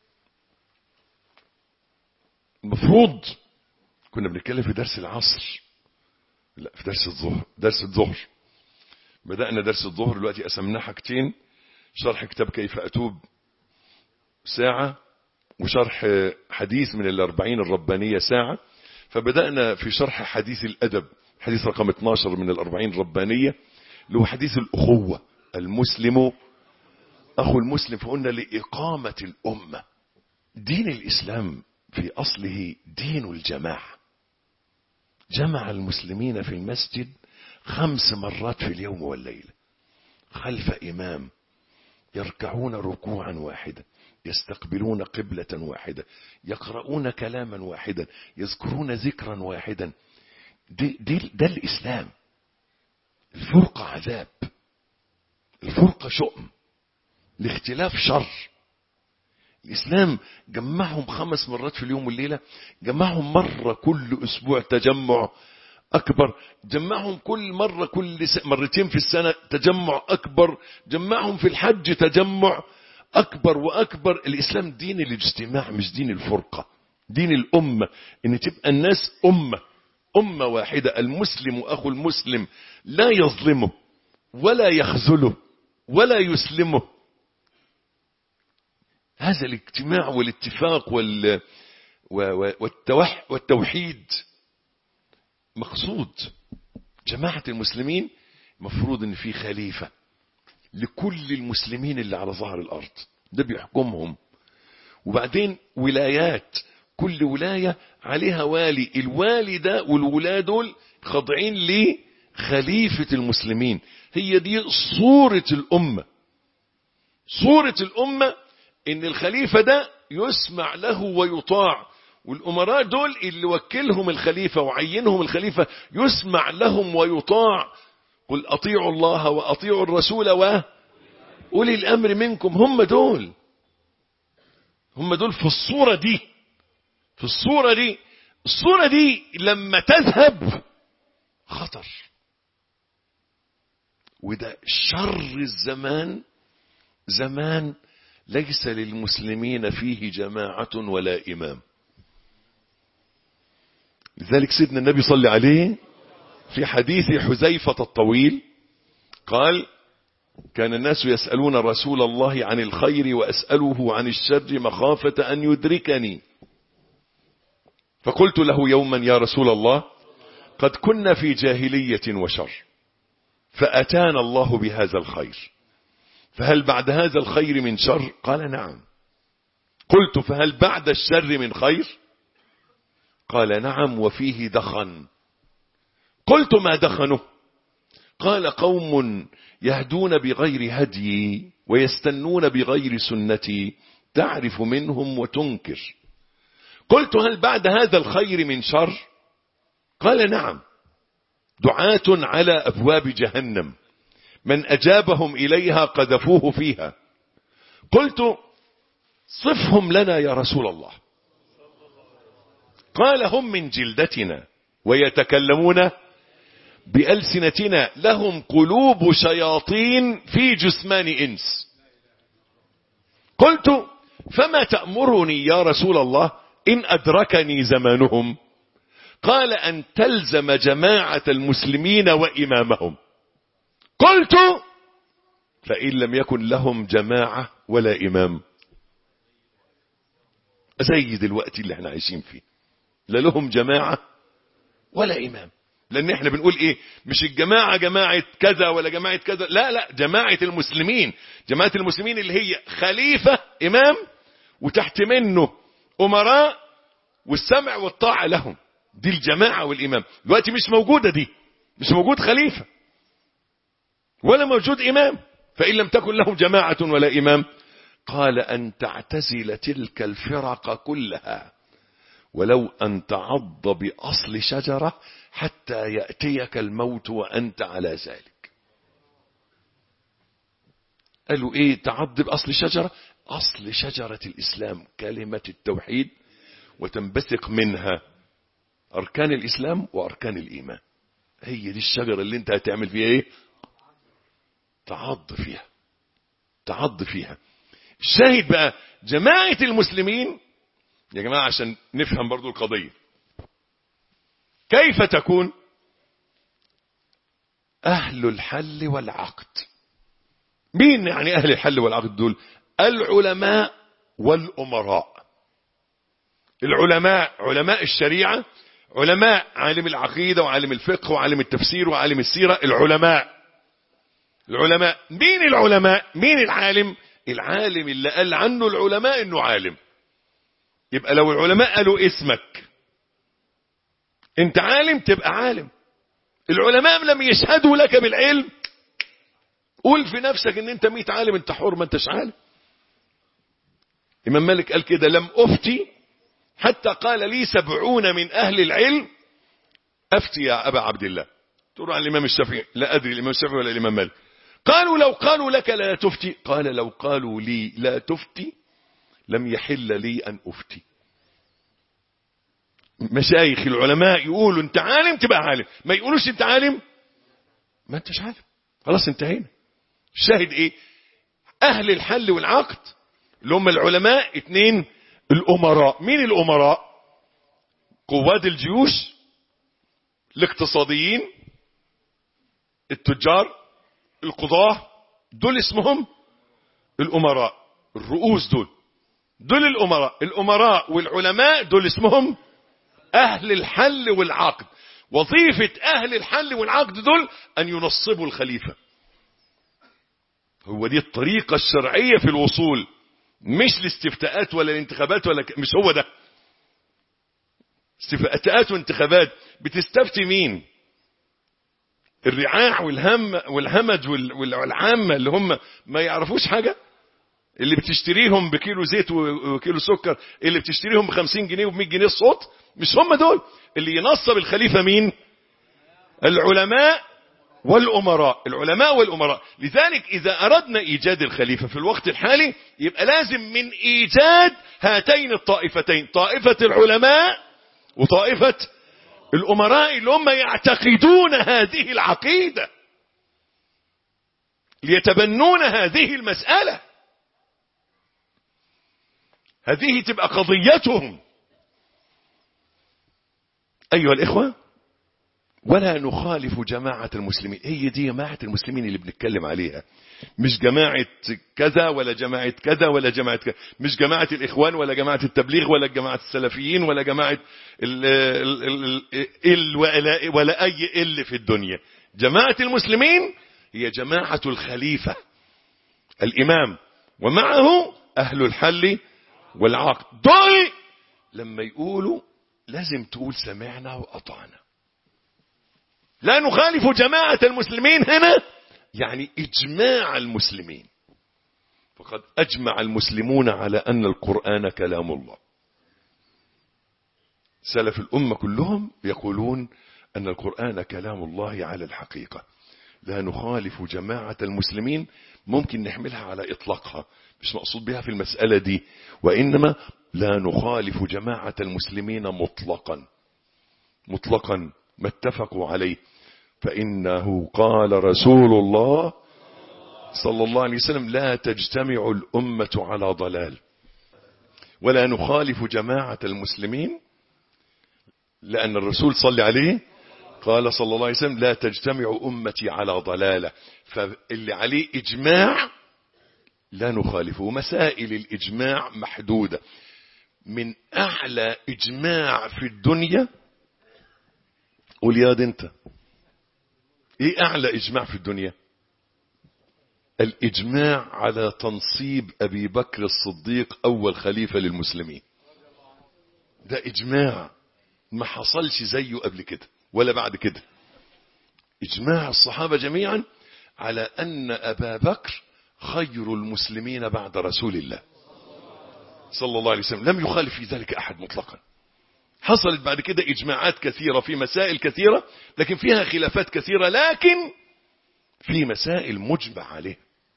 المفروض كنا بنتكلم في درس العصر لا في درس الظهر درس الظهر بدأنا درس الظهر دلوقتي قسمناه حاجتين شرح كتاب كيف أتوب ساعة وشرح حديث من الأربعين الربانية ساعة فبدأنا في شرح حديث الأدب حديث رقم 12 من الأربعين الربانية اللي هو حديث الأخوة المسلم أخو المسلم فقلنا لإقامة الأمة دين الإسلام في أصله دين الجماعة جمع المسلمين في المسجد خمس مرات في اليوم والليلة خلف إمام يركعون ركوعا واحدا يستقبلون قبلة واحدة يقرؤون كلاما واحدا يذكرون ذكرا واحدا دي دي ده الإسلام الفرقة عذاب الفرقة شؤم الاختلاف شر الإسلام جمعهم خمس مرات في اليوم والليلة جمعهم مرة كل أسبوع تجمع أكبر جمعهم كل مرة كل س... مرتين في السنة تجمع أكبر جمعهم في الحج تجمع أكبر وأكبر الإسلام دين الاجتماع مش دين الفرقة دين الأمة إن تبقى الناس أمة أمة واحدة المسلم أخو المسلم لا يظلمه ولا يخذله ولا يسلمه هذا الاجتماع والاتفاق وال والتوح والتوحيد مقصود جماعة المسلمين مفروض ان في خليفة لكل المسلمين اللي على ظهر الارض ده بيحكمهم وبعدين ولايات كل ولاية عليها والي الوالي ده والولاة دول خاضعين لخليفة المسلمين هي دي صورة الأمة صورة الأمة ان الخليفة ده يسمع له ويطاع والأمراء دول اللي وكلهم الخليفة وعينهم الخليفة يسمع لهم ويطاع قل أطيعوا الله وأطيعوا الرسول وأولي الأمر منكم هم دول هم دول في الصورة دي في الصورة دي الصورة دي لما تذهب خطر وده شر الزمان زمان ليس للمسلمين فيه جماعة ولا إمام لذلك سيدنا النبي صلى عليه في حديث حذيفة الطويل قال كان الناس يسألون رسول الله عن الخير وأسأله عن الشر مخافة أن يدركني فقلت له يوما يا رسول الله قد كنا في جاهلية وشر فأتانا الله بهذا الخير فهل بعد هذا الخير من شر قال نعم قلت فهل بعد الشر من خير قال نعم وفيه دخن قلت ما دخنه قال قوم يهدون بغير هدي ويستنون بغير سنتي تعرف منهم وتنكر قلت هل بعد هذا الخير من شر قال نعم دعاة على أبواب جهنم من أجابهم إليها قذفوه فيها قلت صفهم لنا يا رسول الله قال هم من جلدتنا ويتكلمون بألسنتنا لهم قلوب شياطين في جثمان إنس قلت فما تأمرني يا رسول الله إن أدركني زمانهم قال أن تلزم جماعة المسلمين وإمامهم قلت فإن لم يكن لهم جماعة ولا إمام زي دلوقتي اللي احنا عايشين فيه لا لهم جماعة ولا إمام لأن احنا بنقول إيه مش الجماعة جماعة كذا ولا جماعة كذا لا لا جماعة المسلمين جماعة المسلمين اللي هي خليفة إمام وتحت منه أمراء والسمع والطاعة لهم دي الجماعة والإمام دلوقتي مش موجودة دي مش موجود خليفة ولا موجود إمام فإن لم تكن لهم جماعة ولا إمام قال أن تعتزل تلك الفرق كلها ولو أن تعض بأصل شجرة حتى يأتيك الموت وأنت على ذلك قالوا إيه تعض بأصل شجرة أصل شجرة الإسلام كلمة التوحيد وتنبثق منها أركان الإسلام وأركان الإيمان هي دي الشجرة اللي انت هتعمل فيها ايه تعض فيها تعض فيها الشاهد بقى جماعة المسلمين يا جماعة عشان نفهم برضو القضية كيف تكون أهل الحل والعقد مين يعني أهل الحل والعقد دول العلماء والأمراء العلماء علماء الشريعة علماء عالم العقيدة وعالم الفقه وعالم التفسير وعالم السيرة العلماء العلماء مين العلماء مين العالم العالم اللي قال عنه العلماء انه عالم يبقى لو العلماء قالوا اسمك انت عالم تبقى عالم العلماء لم يشهدوا لك بالعلم قول في نفسك ان انت ميت عالم انت حر ما انتش عالم امام مالك قال كده لم افتي حتى قال لي سبعون من اهل العلم افتي يا ابا عبد الله تقول عن الامام الشافعي لا ادري الامام الشافعي ولا الامام مالك قالوا لو قالوا لك لا تفتي قال لو قالوا لي لا تفتي لم يحل لي ان افتي مشايخ العلماء يقولوا انت عالم تبقى عالم ما يقولوش انت عالم ما انتش عالم خلاص انتهينا الشاهد ايه اهل الحل والعقد اللي هم العلماء اتنين الامراء مين الامراء قواد الجيوش الاقتصاديين التجار القضاة دول اسمهم الامراء الرؤوس دول دول الامراء الامراء والعلماء دول اسمهم اهل الحل والعقد وظيفة اهل الحل والعقد دول ان ينصبوا الخليفة هو دي الطريقة الشرعية في الوصول مش الاستفتاءات ولا الانتخابات ولا ك... مش هو ده استفتاءات وانتخابات بتستفتي مين الرعاع والهم والهمج وال... والعامة اللي هم ما يعرفوش حاجة اللي بتشتريهم بكيلو زيت وكيلو سكر اللي بتشتريهم ب 50 جنيه وب 100 جنيه الصوت مش هم دول اللي ينصب الخليفة مين العلماء والأمراء العلماء والأمراء لذلك إذا أردنا إيجاد الخليفة في الوقت الحالي يبقى لازم من إيجاد هاتين الطائفتين طائفة العلماء وطائفة الأمراء اللي هم يعتقدون هذه العقيدة ليتبنون هذه المسألة هذه تبقى قضيتهم أيها الإخوة ولا نخالف جماعة المسلمين هي دي جماعة المسلمين اللي بنتكلم عليها مش جماعة كذا ولا جماعة كذا ولا جماعة كذا مش جماعة الإخوان ولا جماعة التبليغ ولا جماعة السلفيين ولا جماعة ال ال ال ولا, ولا أي إل في الدنيا جماعة المسلمين هي جماعة الخليفة الإمام ومعه أهل الحل والعقد دول لما يقولوا لازم تقول سمعنا وأطعنا لا نخالف جماعة المسلمين هنا يعني إجماع المسلمين فقد أجمع المسلمون على أن القرآن كلام الله سلف الأمة كلهم يقولون أن القرآن كلام الله على الحقيقة لا نخالف جماعة المسلمين ممكن نحملها على إطلاقها مش مقصود بها في المسألة دي وإنما لا نخالف جماعة المسلمين مطلقا مطلقا ما اتفقوا عليه فإنه قال رسول الله صلى الله عليه وسلم لا تجتمع الأمة على ضلال ولا نخالف جماعة المسلمين لأن الرسول صلى عليه قال صلى الله عليه وسلم لا تجتمع أمتي على ضلالة فاللي عليه إجماع لا نخالفه مسائل الإجماع محدودة من أعلى إجماع في الدنيا قول يا دي انت ايه اعلى اجماع في الدنيا الاجماع على تنصيب ابي بكر الصديق اول خليفة للمسلمين ده اجماع ما حصلش زيه قبل كده ولا بعد كده اجماع الصحابة جميعا على ان ابا بكر خير المسلمين بعد رسول الله صلى الله عليه وسلم لم يخالف في ذلك احد مطلقا حصلت بعد كده اجماعات كثيرة في مسائل كثيرة لكن فيها خلافات كثيرة لكن في مسائل مجمع عليها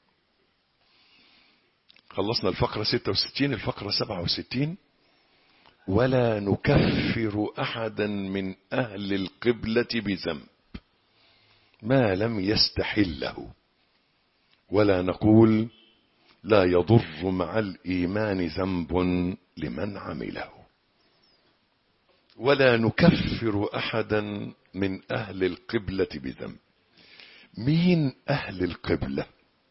خلصنا الفقرة 66 الفقرة 67 ولا نكفر احدا من اهل القبلة بذنب ما لم يستحله ولا نقول لا يضر مع الايمان ذنب لمن عمله ولا نكفر احدا من اهل القبلة بذنب مين اهل القبلة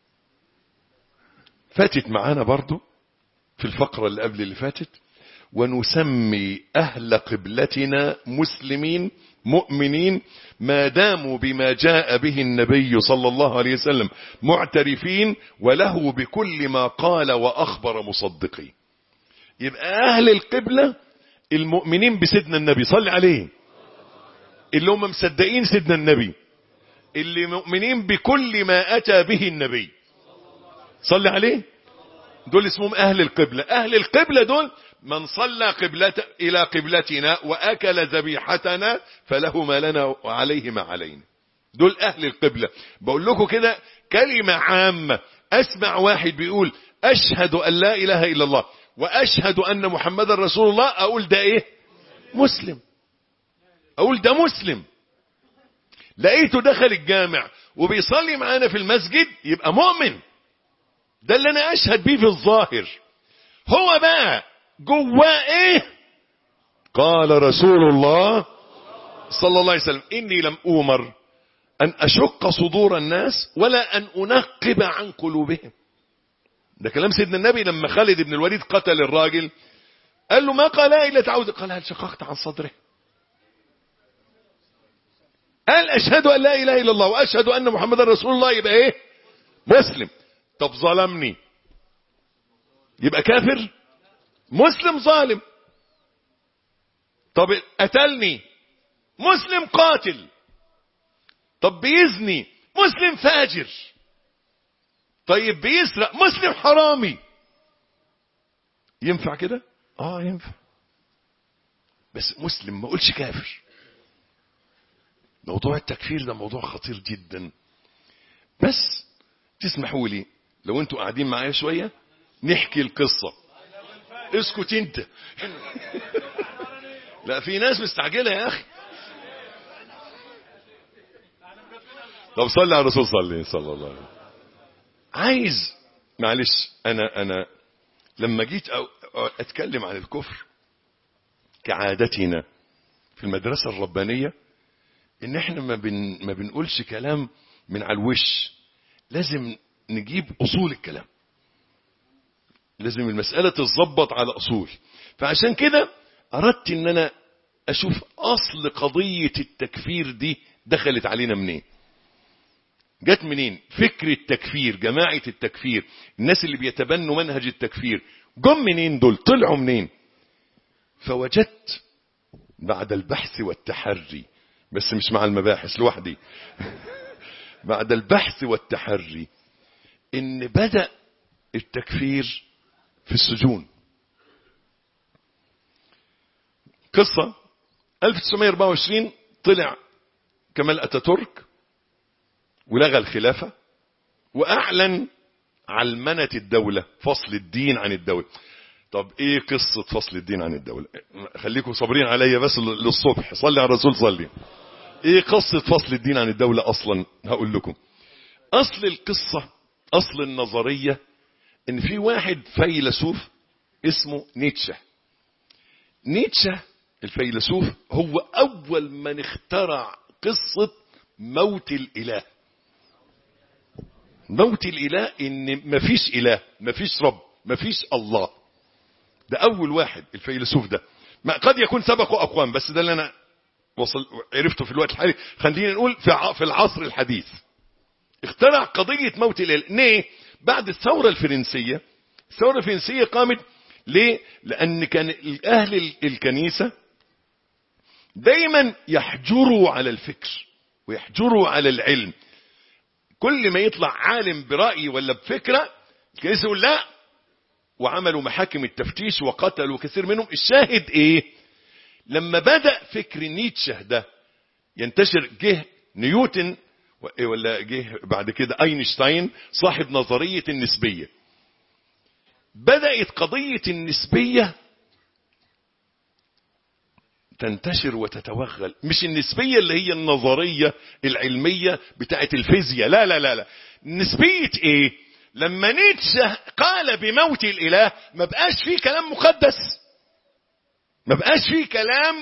فاتت معانا برضو في الفقرة اللي قبل اللي فاتت ونسمي اهل قبلتنا مسلمين مؤمنين ما داموا بما جاء به النبي صلى الله عليه وسلم معترفين وله بكل ما قال واخبر مصدقين يبقى اهل القبله المؤمنين بسيدنا النبي صل عليه اللي هم مصدقين سيدنا النبي اللي مؤمنين بكل ما اتى به النبي صل عليه دول اسمهم اهل القبلة اهل القبلة دول من صلى قبلة الى قبلتنا واكل ذبيحتنا فله ما لنا وعليه ما علينا دول اهل القبلة بقول لكم كده كلمة عامة اسمع واحد بيقول اشهد ان لا اله الا الله واشهد ان محمد رسول الله اقول ده ايه مسلم اقول ده مسلم لقيته دخل الجامع وبيصلي معانا في المسجد يبقى مؤمن ده اللي انا اشهد بيه في الظاهر هو بقى جواه ايه قال رسول الله صلى الله عليه وسلم اني لم اومر ان اشق صدور الناس ولا ان انقب عن قلوبهم ده كلام سيدنا النبي لما خالد بن الوليد قتل الراجل قال له ما قال الا تعود قال هل شققت عن صدره قال اشهد ان لا اله الا الله واشهد ان محمد رسول الله يبقى ايه مسلم طب ظلمني يبقى كافر مسلم ظالم طب قتلني مسلم قاتل طب بيزني مسلم فاجر طيب بيسرق مسلم حرامي ينفع كده اه ينفع بس مسلم ما اقولش كافر موضوع التكفير ده موضوع خطير جدا بس تسمحوا لي لو انتوا قاعدين معايا شوية نحكي القصة اسكت انت لا في ناس مستعجلة يا اخي طب صلي على الرسول صلي صلى الله عليه وسلم عايز معلش انا انا لما جيت أو اتكلم عن الكفر كعادتنا في المدرسة الربانية ان احنا ما, بن ما بنقولش كلام من على الوش لازم نجيب اصول الكلام لازم المسألة تتظبط على اصول فعشان كده اردت ان انا اشوف اصل قضية التكفير دي دخلت علينا منين جت منين فكر التكفير جماعة التكفير الناس اللي بيتبنوا منهج التكفير جم منين دول طلعوا منين فوجدت بعد البحث والتحري بس مش مع المباحث لوحدي بعد البحث والتحري ان بدأ التكفير في السجون قصة 1924 طلع كمال اتاتورك ولغى الخلافة واعلن علمنة الدولة فصل الدين عن الدولة طب ايه قصة فصل الدين عن الدولة خليكم صابرين عليا بس للصبح صلي على الرسول صلي ايه قصة فصل الدين عن الدولة اصلا هقول لكم اصل القصة اصل النظرية ان في واحد فيلسوف اسمه نيتشه نيتشه الفيلسوف هو أول من اخترع قصة موت الإله موت الإله إن مفيش إله مفيش رب مفيش الله ده أول واحد الفيلسوف ده ما قد يكون سبقه أقوام بس ده اللي أنا وصل عرفته في الوقت الحالي خلينا نقول في في العصر الحديث اخترع قضية موت الإله ليه؟ بعد الثورة الفرنسية الثورة الفرنسية قامت ليه؟ لأن كان أهل الكنيسة دايما يحجروا على الفكر ويحجروا على العلم كل ما يطلع عالم برأي ولا بفكرة الكنيسة يقول لا وعملوا محاكم التفتيش وقتلوا كثير منهم الشاهد ايه لما بدأ فكر نيتشه ده ينتشر جه نيوتن ولا جه بعد كده اينشتاين صاحب نظرية النسبية بدأت قضية النسبية تنتشر وتتوغل مش النسبية اللي هي النظرية العلمية بتاعت الفيزياء لا لا لا لا نسبية ايه لما نيتشه قال بموت الاله ما بقاش فيه كلام مقدس ما بقاش فيه كلام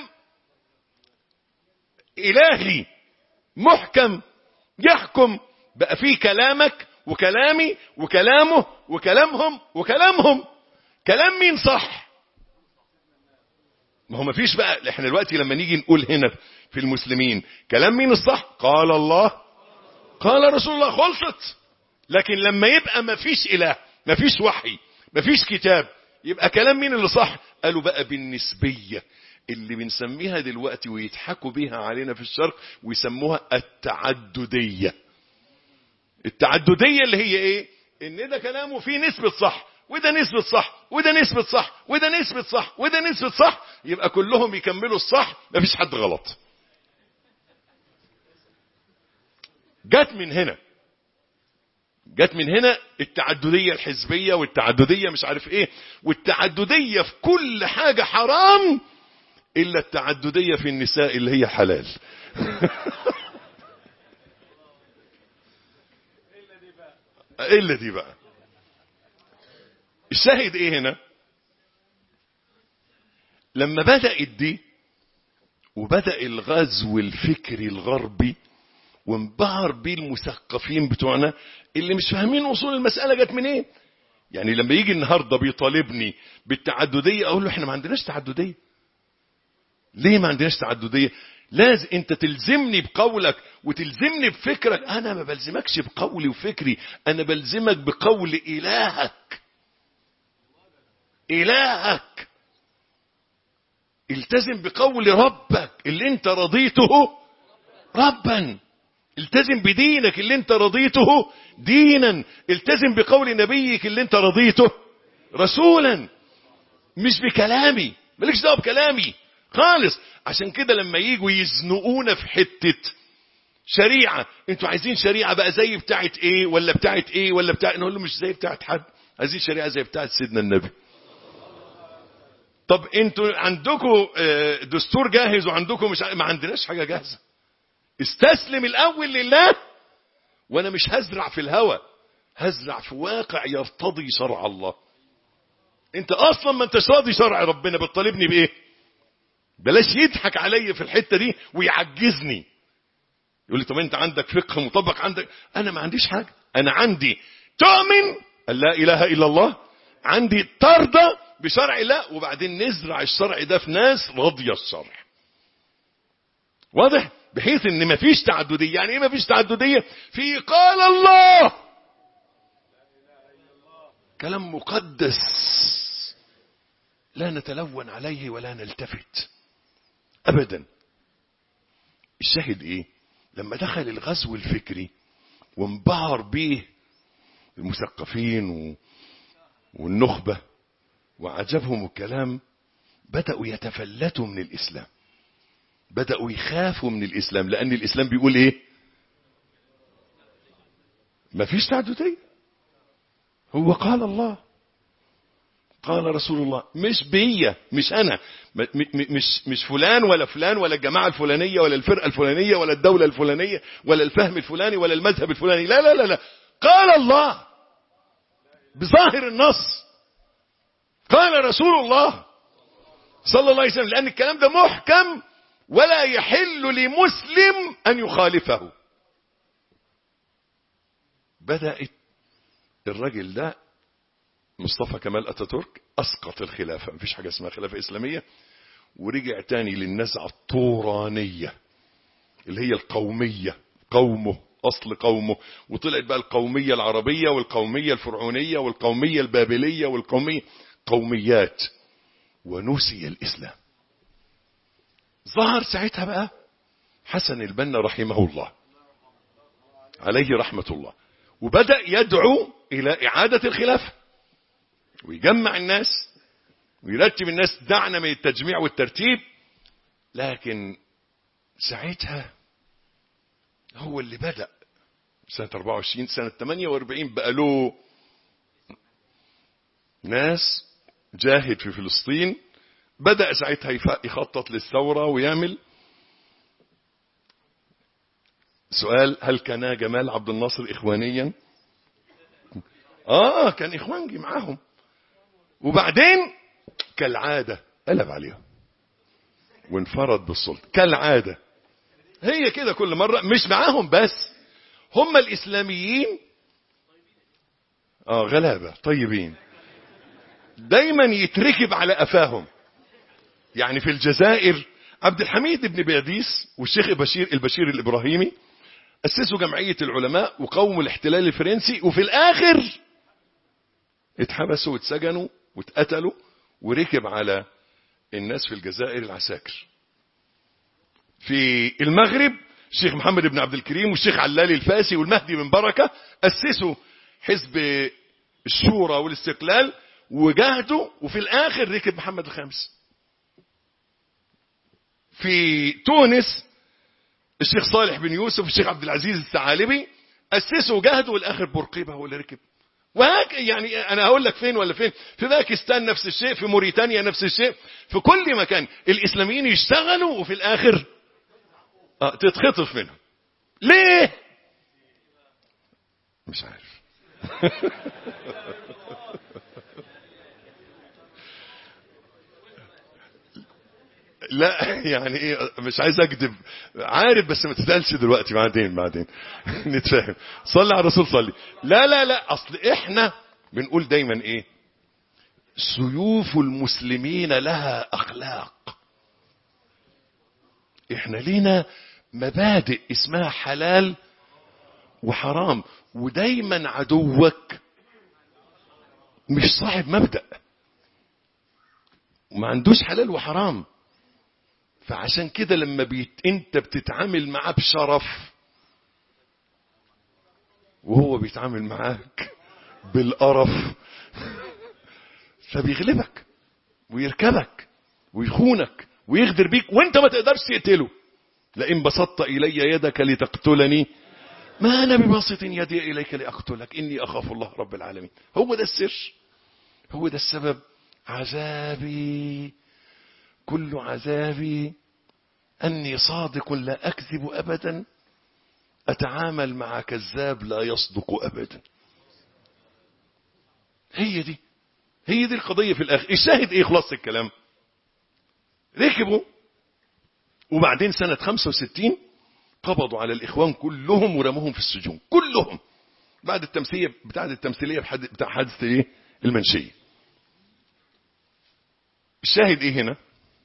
الهي محكم يحكم بقى فيه كلامك وكلامي وكلامه وكلامهم وكلامهم كلام مين صح ما هو ما فيش بقى احنا دلوقتي لما نيجي نقول هنا في المسلمين كلام مين الصح قال الله قال رسول الله خلصت لكن لما يبقى ما فيش اله ما فيش وحي ما فيش كتاب يبقى كلام مين اللي صح قالوا بقى بالنسبية اللي بنسميها دلوقتي ويضحكوا بيها علينا في الشرق ويسموها التعددية التعددية اللي هي ايه ان ده كلامه فيه نسبة صح وده نسبة صح وده نسبة صح وده نسبة صح وده نسبة صح يبقى كلهم يكملوا الصح مفيش حد غلط جت من هنا جت من هنا التعددية الحزبية والتعددية مش عارف ايه والتعددية في كل حاجة حرام الا التعددية في النساء اللي هي حلال الا دي بقى الشاهد ايه هنا لما بدأت دي وبدأ الغزو الفكري الغربي وانبهر بيه المثقفين بتوعنا اللي مش فاهمين اصول المسألة جت منين يعني لما يجي النهاردة بيطالبني بالتعددية اقول له احنا ما عندناش تعددية ليه ما عندناش تعددية لازم انت تلزمني بقولك وتلزمني بفكرك انا ما بلزمكش بقولي وفكري انا بلزمك بقول الهك الهك التزم بقول ربك اللي انت رضيته ربا التزم بدينك اللي انت رضيته دينا التزم بقول نبيك اللي انت رضيته رسولا مش بكلامي مالكش دعوه بكلامي خالص عشان كده لما يجوا يزنقونا في حته شريعه انتوا عايزين شريعه بقى زي بتاعه ايه ولا بتاعه ايه ولا بتاعه نقول له مش زي بتاعه حد عايزين شريعه زي بتاعه سيدنا النبي طب انتوا عندكم دستور جاهز وعندكم مش ما عندناش حاجه جاهزه استسلم الاول لله وانا مش هزرع في الهوى هزرع في واقع يرتضي شرع الله انت اصلا ما انتش راضي شرع ربنا بتطالبني بايه بلاش يضحك عليا في الحته دي ويعجزني يقول لي طب انت عندك فقه مطبق عندك انا ما عنديش حاجه انا عندي تؤمن ان لا اله الا الله عندي ترضى بشرع الله وبعدين نزرع الشرع ده في ناس راضيه الشرع واضح بحيث ان مفيش تعدديه يعني ايه مفيش تعدديه في قال الله كلام مقدس لا نتلون عليه ولا نلتفت ابدا الشاهد ايه لما دخل الغزو الفكري وانبهر به المثقفين و... والنخبة وعجبهم الكلام بدأوا يتفلتوا من الإسلام بدأوا يخافوا من الإسلام لأن الإسلام بيقول إيه مفيش تعددية هو قال الله قال رسول الله مش بيا مش انا مش مش فلان ولا فلان ولا الجماعه الفلانيه ولا الفرقه الفلانيه ولا الدوله الفلانيه ولا الفهم الفلاني ولا المذهب الفلاني لا لا لا لا قال الله بظاهر النص قال رسول الله صلى الله عليه وسلم لأن الكلام ده محكم ولا يحل لمسلم أن يخالفه بدأت الراجل ده مصطفى كمال أتاتورك أسقط الخلافة مفيش حاجة اسمها خلافة إسلامية ورجع تاني للنزعة الطورانية اللي هي القومية قومه أصل قومه وطلعت بقى القومية العربية والقومية الفرعونية والقومية البابلية والقومية قوميات ونسي الإسلام ظهر ساعتها بقى حسن البنا رحمه الله عليه رحمة الله وبدأ يدعو إلى إعادة الخلافة ويجمع الناس ويرتب الناس دعنا من التجميع والترتيب لكن ساعتها هو اللي بدأ سنة 24 سنة 48 بقى له ناس جاهد في فلسطين بدأ ساعتها يخطط للثورة ويعمل سؤال هل كان جمال عبد الناصر إخوانيا آه كان إخوانجي معاهم وبعدين كالعادة قلب عليهم وانفرد بالسلطة كالعادة هي كده كل مرة مش معاهم بس هم الإسلاميين آه غلابة طيبين دايما يتركب على أفاهم يعني في الجزائر عبد الحميد بن باديس والشيخ البشير البشير الإبراهيمي أسسوا جمعية العلماء وقوموا الاحتلال الفرنسي وفي الآخر اتحبسوا واتسجنوا واتقتلوا وركب على الناس في الجزائر العساكر في المغرب الشيخ محمد بن عبد الكريم والشيخ علالي الفاسي والمهدي بن بركة أسسوا حزب الشورى والاستقلال وجاهدوا وفي الآخر ركب محمد الخامس في تونس الشيخ صالح بن يوسف الشيخ عبد العزيز الثعالبي أسسوا وجاهدوا والآخر بورقيبة هو اللي ركب وهك يعني أنا هقول لك فين ولا فين في باكستان نفس الشيء في موريتانيا نفس الشيء في كل مكان الإسلاميين يشتغلوا وفي الآخر آه تتخطف منهم ليه مش عارف لا يعني ايه مش عايز اكذب عارف بس ما تسالش دلوقتي بعدين بعدين نتفاهم صلي على الرسول صلي لا لا لا اصل احنا بنقول دايما ايه سيوف المسلمين لها اخلاق احنا لينا مبادئ اسمها حلال وحرام ودايما عدوك مش صاحب مبدأ وما عندوش حلال وحرام فعشان كده لما بيت انت بتتعامل معاه بشرف وهو بيتعامل معاك بالقرف فبيغلبك ويركبك ويخونك ويغدر بيك وانت ما تقدرش تقتله لئن بسطت الي يدك لتقتلني ما انا بباسط يدي اليك لاقتلك اني اخاف الله رب العالمين هو ده السر هو ده السبب عذابي كل عذابي أني صادق لا أكذب أبدا أتعامل مع كذاب لا يصدق أبدا هي دي هي دي القضية في الآخر الشاهد إيه خلاص الكلام ركبوا وبعدين سنة 65 قبضوا على الإخوان كلهم ورموهم في السجون كلهم بعد التمثيلية بتاعة التمثيلية بتاع حادثة إيه المنشية الشاهد إيه هنا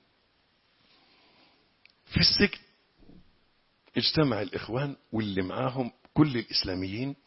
في السجن اجتمع الإخوان واللي معاهم كل الإسلاميين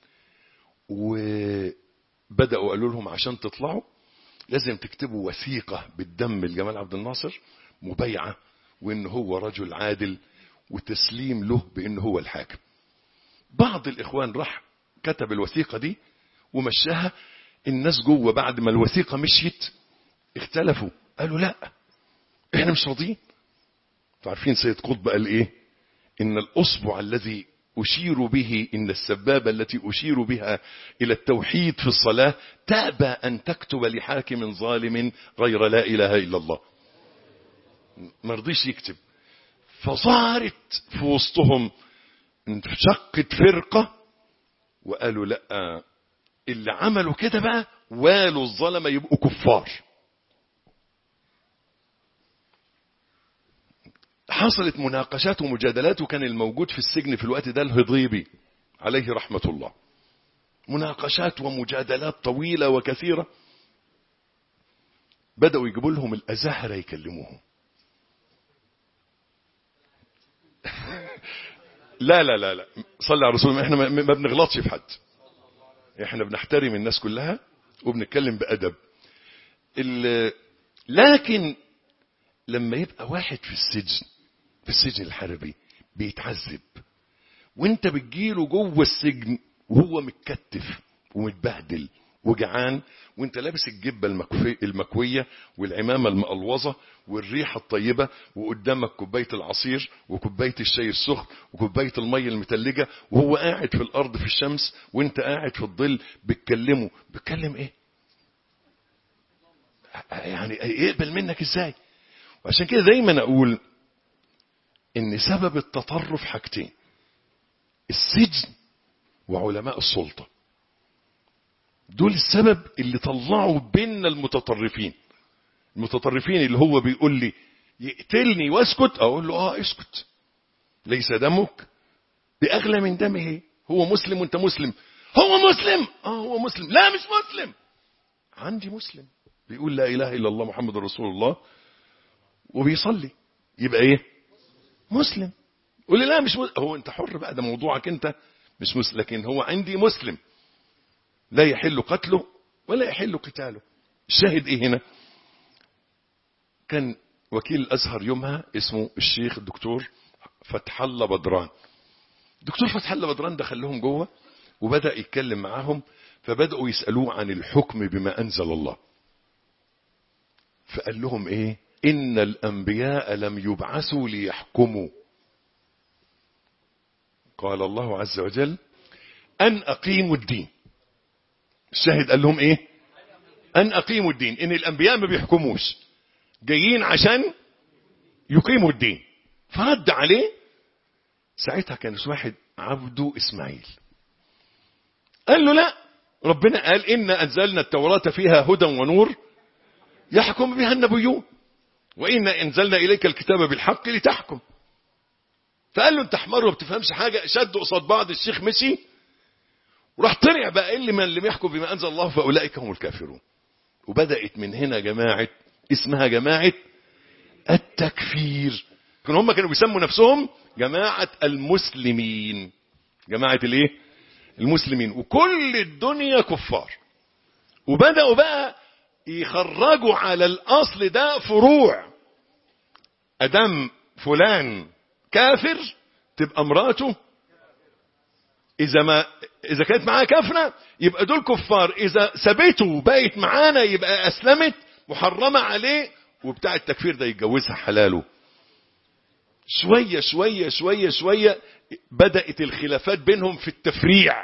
وبدأوا قالوا لهم عشان تطلعوا لازم تكتبوا وثيقة بالدم لجمال عبد الناصر مبايعة وإن هو رجل عادل وتسليم له بإن هو الحاكم بعض الإخوان راح كتب الوثيقة دي ومشاها الناس جوه بعد ما الوثيقة مشيت اختلفوا قالوا لا احنا مش راضيين عارفين سيد قطب قال ايه ان الاصبع الذي اشير به ان السبابة التي اشير بها الى التوحيد في الصلاة تأبى ان تكتب لحاكم ظالم غير لا اله الا الله ما رضيش يكتب فظهرت في وسطهم انشقت فرقة وقالوا لا اللي عملوا كده بقى والوا الظلمة يبقوا كفار حصلت مناقشات ومجادلات وكان الموجود في السجن في الوقت ده الهضيبي عليه رحمة الله مناقشات ومجادلات طويلة وكثيرة بدأوا يجيبوا لهم الأزهرة يكلموهم لا لا لا لا صلي على رسول الله احنا ما ما بنغلطش في حد احنا بنحترم الناس كلها وبنتكلم بأدب ال- لكن لما يبقى واحد في السجن في السجن الحربي بيتعذب وانت بتجيله جوه السجن وهو متكتف ومتبهدل وجعان وانت لابس الجبه المكفي المكويه والعمامه المقلوظه والريحه الطيبه وقدامك كوبايه العصير وكوبايه الشاي السخن وكوبايه الميه المتلجه وهو قاعد في الارض في الشمس وانت قاعد في الظل بتكلمه بتكلم ايه؟ يعني يقبل منك ازاي؟ وعشان كده دايما اقول ان سبب التطرف حاجتين السجن وعلماء السلطه دول السبب اللي طلعوا بيننا المتطرفين المتطرفين اللي هو بيقول لي يقتلني واسكت اقول له اه اسكت ليس دمك باغلى من دمه هو مسلم وانت مسلم هو مسلم اه هو مسلم لا مش مسلم عندي مسلم بيقول لا اله الا الله محمد رسول الله وبيصلي يبقى ايه مسلم قول لي لا مش مسلم. هو انت حر بقى ده موضوعك انت مش مسلم لكن هو عندي مسلم لا يحل قتله ولا يحل قتاله الشاهد ايه هنا كان وكيل الازهر يومها اسمه الشيخ الدكتور فتح الله بدران الدكتور فتح الله بدران دخل لهم جوه وبدا يتكلم معاهم فبداوا يسالوه عن الحكم بما انزل الله فقال لهم ايه ان الانبياء لم يبعثوا ليحكموا قال الله عز وجل ان اقيموا الدين الشاهد قال لهم ايه ان اقيموا الدين ان الانبياء ما بيحكموش جايين عشان يقيموا الدين فرد عليه ساعتها كان واحد عبده اسماعيل قال له لا ربنا قال ان انزلنا التوراة فيها هدى ونور يحكم بها النبيون وان انزلنا اليك الكتاب بالحق لتحكم فقال له انت حمار وما بتفهمش حاجه شدوا قصاد بعض الشيخ مشي وراح طلع بقى اللي من لم يحكم بما انزل الله فاولئك هم الكافرون وبدات من هنا جماعه اسمها جماعه التكفير كانوا هم كانوا بيسموا نفسهم جماعه المسلمين جماعه الايه المسلمين وكل الدنيا كفار وبداوا بقى يخرجوا على الاصل ده فروع ادم فلان كافر تبقى مراته اذا ما اذا كانت معاه كافره يبقى دول كفار اذا سابته وبقت معانا يبقى اسلمت محرمه عليه وبتاع التكفير ده يتجوزها حلاله شويه شويه شويه شويه بدات الخلافات بينهم في التفريع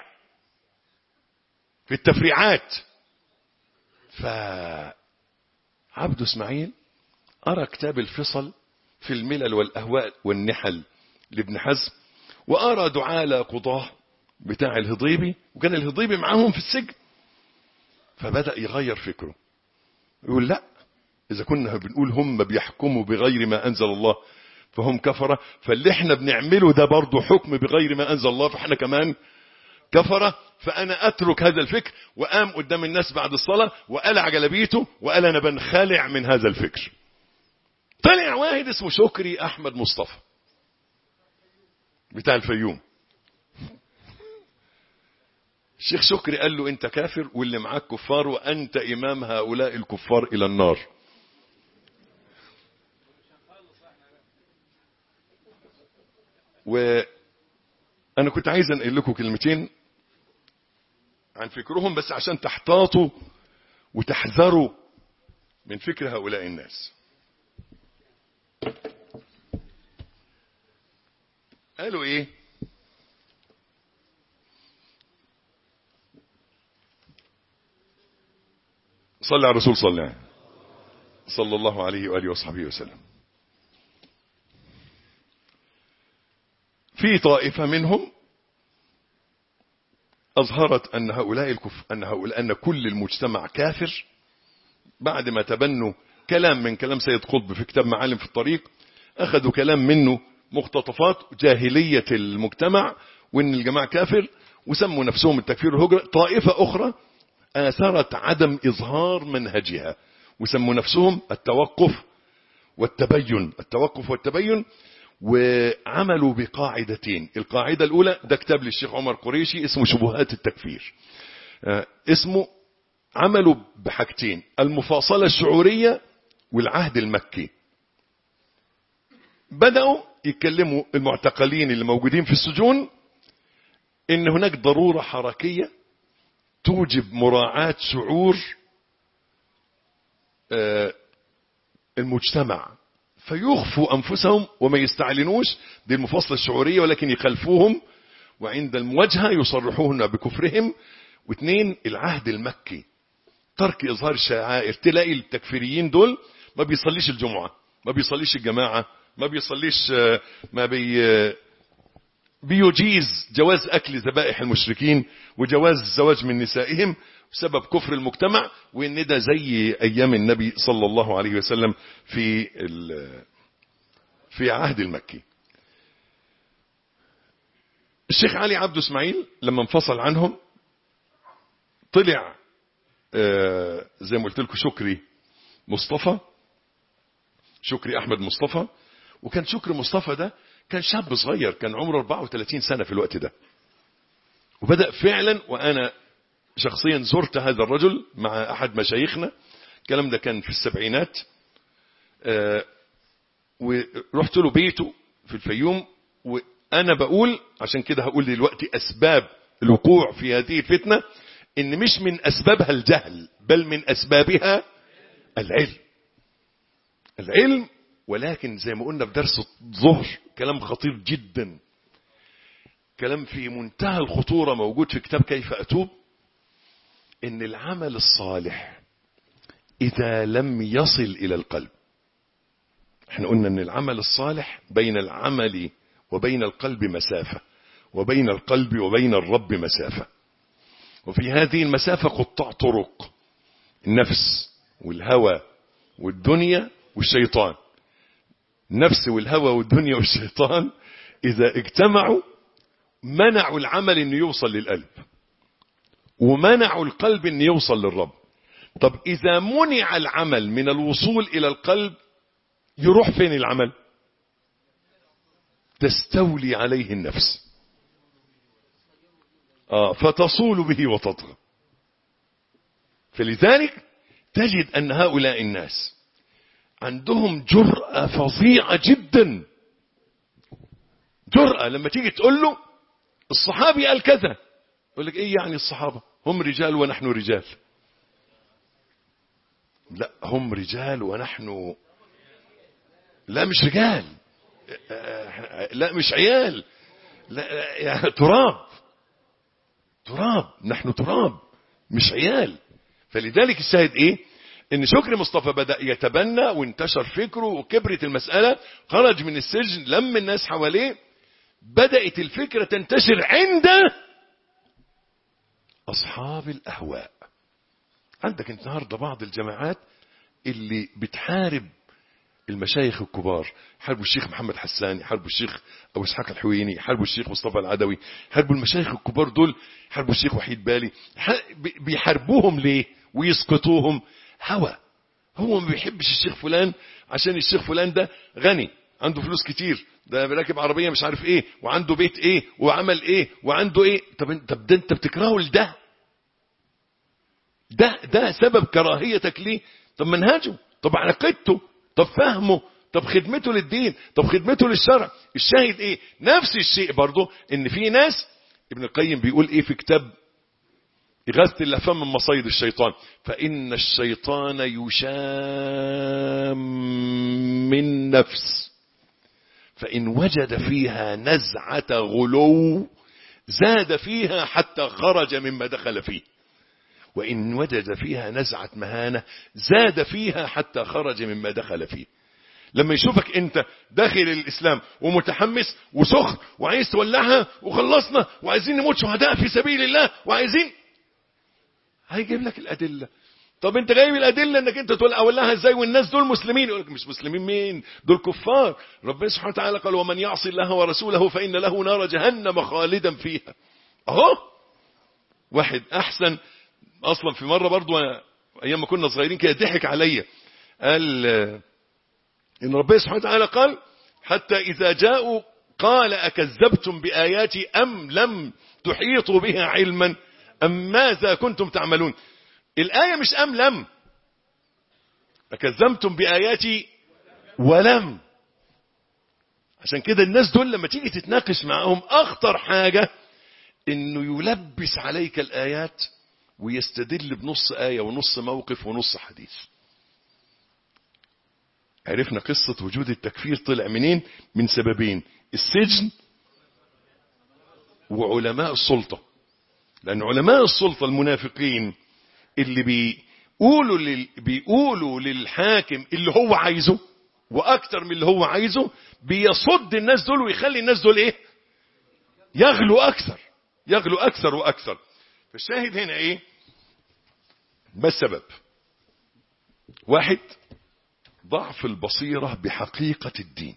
في التفريعات ف عبد اسماعيل ارى كتاب الفصل في الملل والاهواء والنحل لابن حزم وارى دعاء قضاه بتاع الهضيبي وكان الهضيبي معاهم في السجن فبدأ يغير فكره يقول لا إذا كنا بنقول هم بيحكموا بغير ما أنزل الله فهم كفرة فاللي احنا بنعمله ده برضه حكم بغير ما أنزل الله فاحنا كمان كفرة فأنا أترك هذا الفكر وقام قدام الناس بعد الصلاة وقلع جلبيته وقال أنا بنخلع من هذا الفكر طلع واحد اسمه شكري أحمد مصطفى بتاع الفيوم الشيخ شكري قال له انت كافر واللي معاك كفار وانت امام هؤلاء الكفار الى النار وانا كنت عايز انقل لكم كلمتين عن فكرهم بس عشان تحتاطوا وتحذروا من فكر هؤلاء الناس قالوا ايه صلى على الرسول صلى الله صلى الله عليه وآله وصحبه وسلم في طائفة منهم أظهرت أن هؤلاء الكف أن هؤلاء أن كل المجتمع كافر بعد ما تبنوا كلام من كلام سيد قطب في كتاب معالم في الطريق أخذوا كلام منه مقتطفات جاهلية المجتمع وإن الجماعة كافر وسموا نفسهم التكفير الهجرة طائفة أخرى آثرت عدم إظهار منهجها وسموا نفسهم التوقف والتبين التوقف والتبين وعملوا بقاعدتين القاعدة الأولى ده كتاب للشيخ عمر قريشي اسمه شبهات التكفير آه اسمه عملوا بحاجتين المفاصلة الشعورية والعهد المكي بدأوا يتكلموا المعتقلين اللي موجودين في السجون ان هناك ضرورة حركية توجب مراعاة شعور آه المجتمع فيخفوا أنفسهم وما يستعلنوش دي المفاصلة الشعورية ولكن يخلفوهم وعند المواجهة يصرحون بكفرهم واثنين العهد المكي ترك إظهار الشعائر تلاقي التكفيريين دول ما بيصليش الجمعة ما بيصليش الجماعة ما بيصليش ما بي بيجيز جواز أكل ذبائح المشركين وجواز الزواج من نسائهم بسبب كفر المجتمع وان ده زي ايام النبي صلى الله عليه وسلم في في عهد المكي الشيخ علي عبد اسماعيل لما انفصل عنهم طلع زي ما قلت لكم شكري مصطفى شكري احمد مصطفى وكان شكري مصطفى ده كان شاب صغير كان عمره 34 سنة في الوقت ده وبدأ فعلا وانا شخصيا زرت هذا الرجل مع أحد مشايخنا الكلام ده كان في السبعينات آه ورحت له بيته في الفيوم وأنا بقول عشان كده هقول دلوقتي أسباب الوقوع في هذه الفتنة إن مش من أسبابها الجهل بل من أسبابها العلم العلم ولكن زي ما قلنا في درس الظهر كلام خطير جدا كلام في منتهى الخطورة موجود في كتاب كيف أتوب ان العمل الصالح اذا لم يصل الى القلب احنا قلنا ان العمل الصالح بين العمل وبين القلب مسافة وبين القلب وبين الرب مسافة وفي هذه المسافة قطاع طرق النفس والهوى والدنيا والشيطان النفس والهوى والدنيا والشيطان اذا اجتمعوا منعوا العمل انه يوصل للقلب ومنعوا القلب ان يوصل للرب طب اذا منع العمل من الوصول الى القلب يروح فين العمل تستولي عليه النفس آه فتصول به وتطغى فلذلك تجد ان هؤلاء الناس عندهم جرأة فظيعة جدا جرأة لما تيجي تقول له الصحابي قال كذا يقول لك ايه يعني الصحابة هم رجال ونحن رجال لا هم رجال ونحن لا مش رجال لا مش عيال لا يعني تراب تراب نحن تراب مش عيال فلذلك الشاهد ايه ان شكري مصطفى بدأ يتبنى وانتشر فكره وكبرت المسألة خرج من السجن لم الناس حواليه بدأت الفكرة تنتشر عنده أصحاب الأهواء عندك النهاردة بعض الجماعات اللي بتحارب المشايخ الكبار حاربوا الشيخ محمد حسان حاربوا الشيخ أبو إسحاق الحويني حاربوا الشيخ مصطفى العدوي حاربوا المشايخ الكبار دول حاربوا الشيخ وحيد بالي بيحاربوهم ليه ويسقطوهم هوى هو ما بيحبش الشيخ فلان عشان الشيخ فلان ده غني عنده فلوس كتير ده راكب عربيه مش عارف ايه وعنده بيت ايه وعمل ايه وعنده ايه طب طب ده انت بتكرهه لده ده ده سبب كراهيتك ليه طب منهجه طب علاقته طب فهمه طب خدمته للدين طب خدمته للشرع الشاهد ايه نفس الشيء برضه ان في ناس ابن القيم بيقول ايه في كتاب إغاثة اللهفان من مصايد الشيطان فإن الشيطان يشام من نفس فإن وجد فيها نزعة غلو زاد فيها حتى خرج مما دخل فيه وإن وجد فيها نزعة مهانة زاد فيها حتى خرج مما دخل فيه لما يشوفك انت داخل الاسلام ومتحمس وسخن وعايز تولعها وخلصنا وعايزين نموت شهداء في سبيل الله وعايزين هيجيب لك الادله طب انت جايب الادله انك انت تقول اولها ازاي والناس دول مسلمين يقول لك مش مسلمين مين دول كفار ربنا سبحانه وتعالى قال ومن يعصي الله ورسوله فان له نار جهنم خالدا فيها اهو واحد احسن اصلا في مره برضو ايام ما كنا صغيرين كده ضحك عليا قال ان ربنا سبحانه وتعالى قال حتى اذا جاءوا قال اكذبتم باياتي ام لم تحيطوا بها علما ام ماذا كنتم تعملون الايه مش ام لم اكذبتم باياتي ولم عشان كده الناس دول لما تيجي تتناقش معاهم اخطر حاجه انه يلبس عليك الايات ويستدل بنص آية ونص موقف ونص حديث عرفنا قصة وجود التكفير طلع منين من سببين السجن وعلماء السلطة لأن علماء السلطة المنافقين اللي بيقولوا, لل... بيقولوا للحاكم اللي هو عايزه وأكتر من اللي هو عايزه بيصد الناس دول ويخلي الناس دول إيه يغلوا أكثر يغلوا أكثر وأكثر فالشاهد هنا ايه ما السبب واحد ضعف البصيرة بحقيقة الدين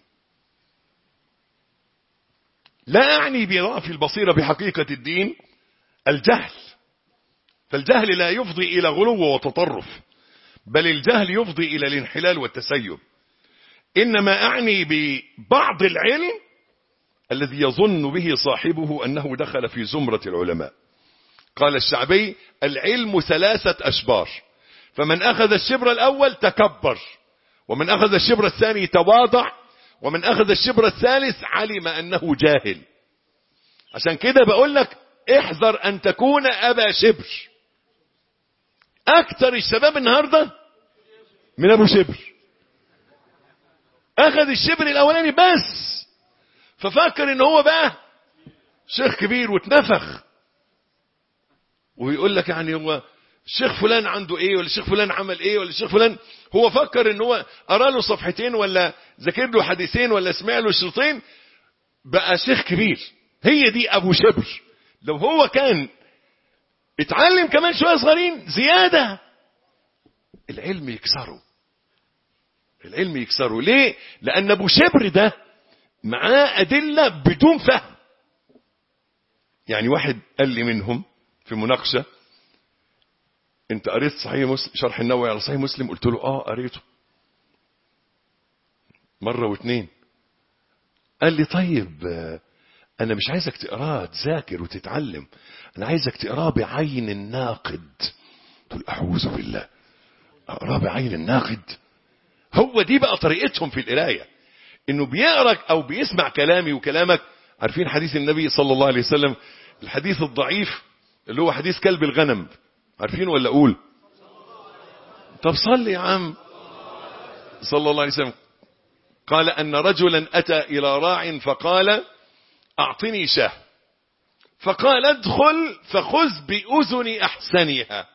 لا أعني بضعف البصيرة بحقيقة الدين الجهل فالجهل لا يفضي إلى غلو وتطرف بل الجهل يفضي إلى الانحلال والتسيب إنما أعني ببعض العلم الذي يظن به صاحبه أنه دخل في زمرة العلماء قال الشعبي العلم ثلاثة أشبار فمن أخذ الشبر الأول تكبر ومن أخذ الشبر الثاني تواضع ومن أخذ الشبر الثالث علم أنه جاهل عشان كده بقول لك احذر أن تكون أبا شبر أكثر الشباب النهاردة من أبو شبر أخذ الشبر الأولاني بس ففكر إن هو بقى شيخ كبير واتنفخ ويقول لك يعني هو الشيخ فلان عنده ايه ولا الشيخ فلان عمل ايه ولا الشيخ فلان هو فكر ان هو قرا له صفحتين ولا ذاكر له حديثين ولا سمع له شريطين بقى شيخ كبير هي دي ابو شبر لو هو كان اتعلم كمان شويه صغيرين زياده العلم يكسره العلم يكسره ليه لان ابو شبر ده معاه ادله بدون فهم يعني واحد قال لي منهم في مناقشة انت قريت صحيح مسلم شرح النووي على صحيح مسلم قلت له اه قريته مرة واثنين قال لي طيب انا مش عايزك تقراه تذاكر وتتعلم انا عايزك تقراه بعين الناقد قلت له اعوذ بالله اقراه بعين الناقد هو دي بقى طريقتهم في القرايه انه بيقرا او بيسمع كلامي وكلامك عارفين حديث النبي صلى الله عليه وسلم الحديث الضعيف اللي هو حديث كلب الغنم عارفين ولا اقول طب صلي يا عم صلى الله عليه وسلم قال ان رجلا اتى الى راع فقال اعطني شاه فقال ادخل فخذ باذن احسنها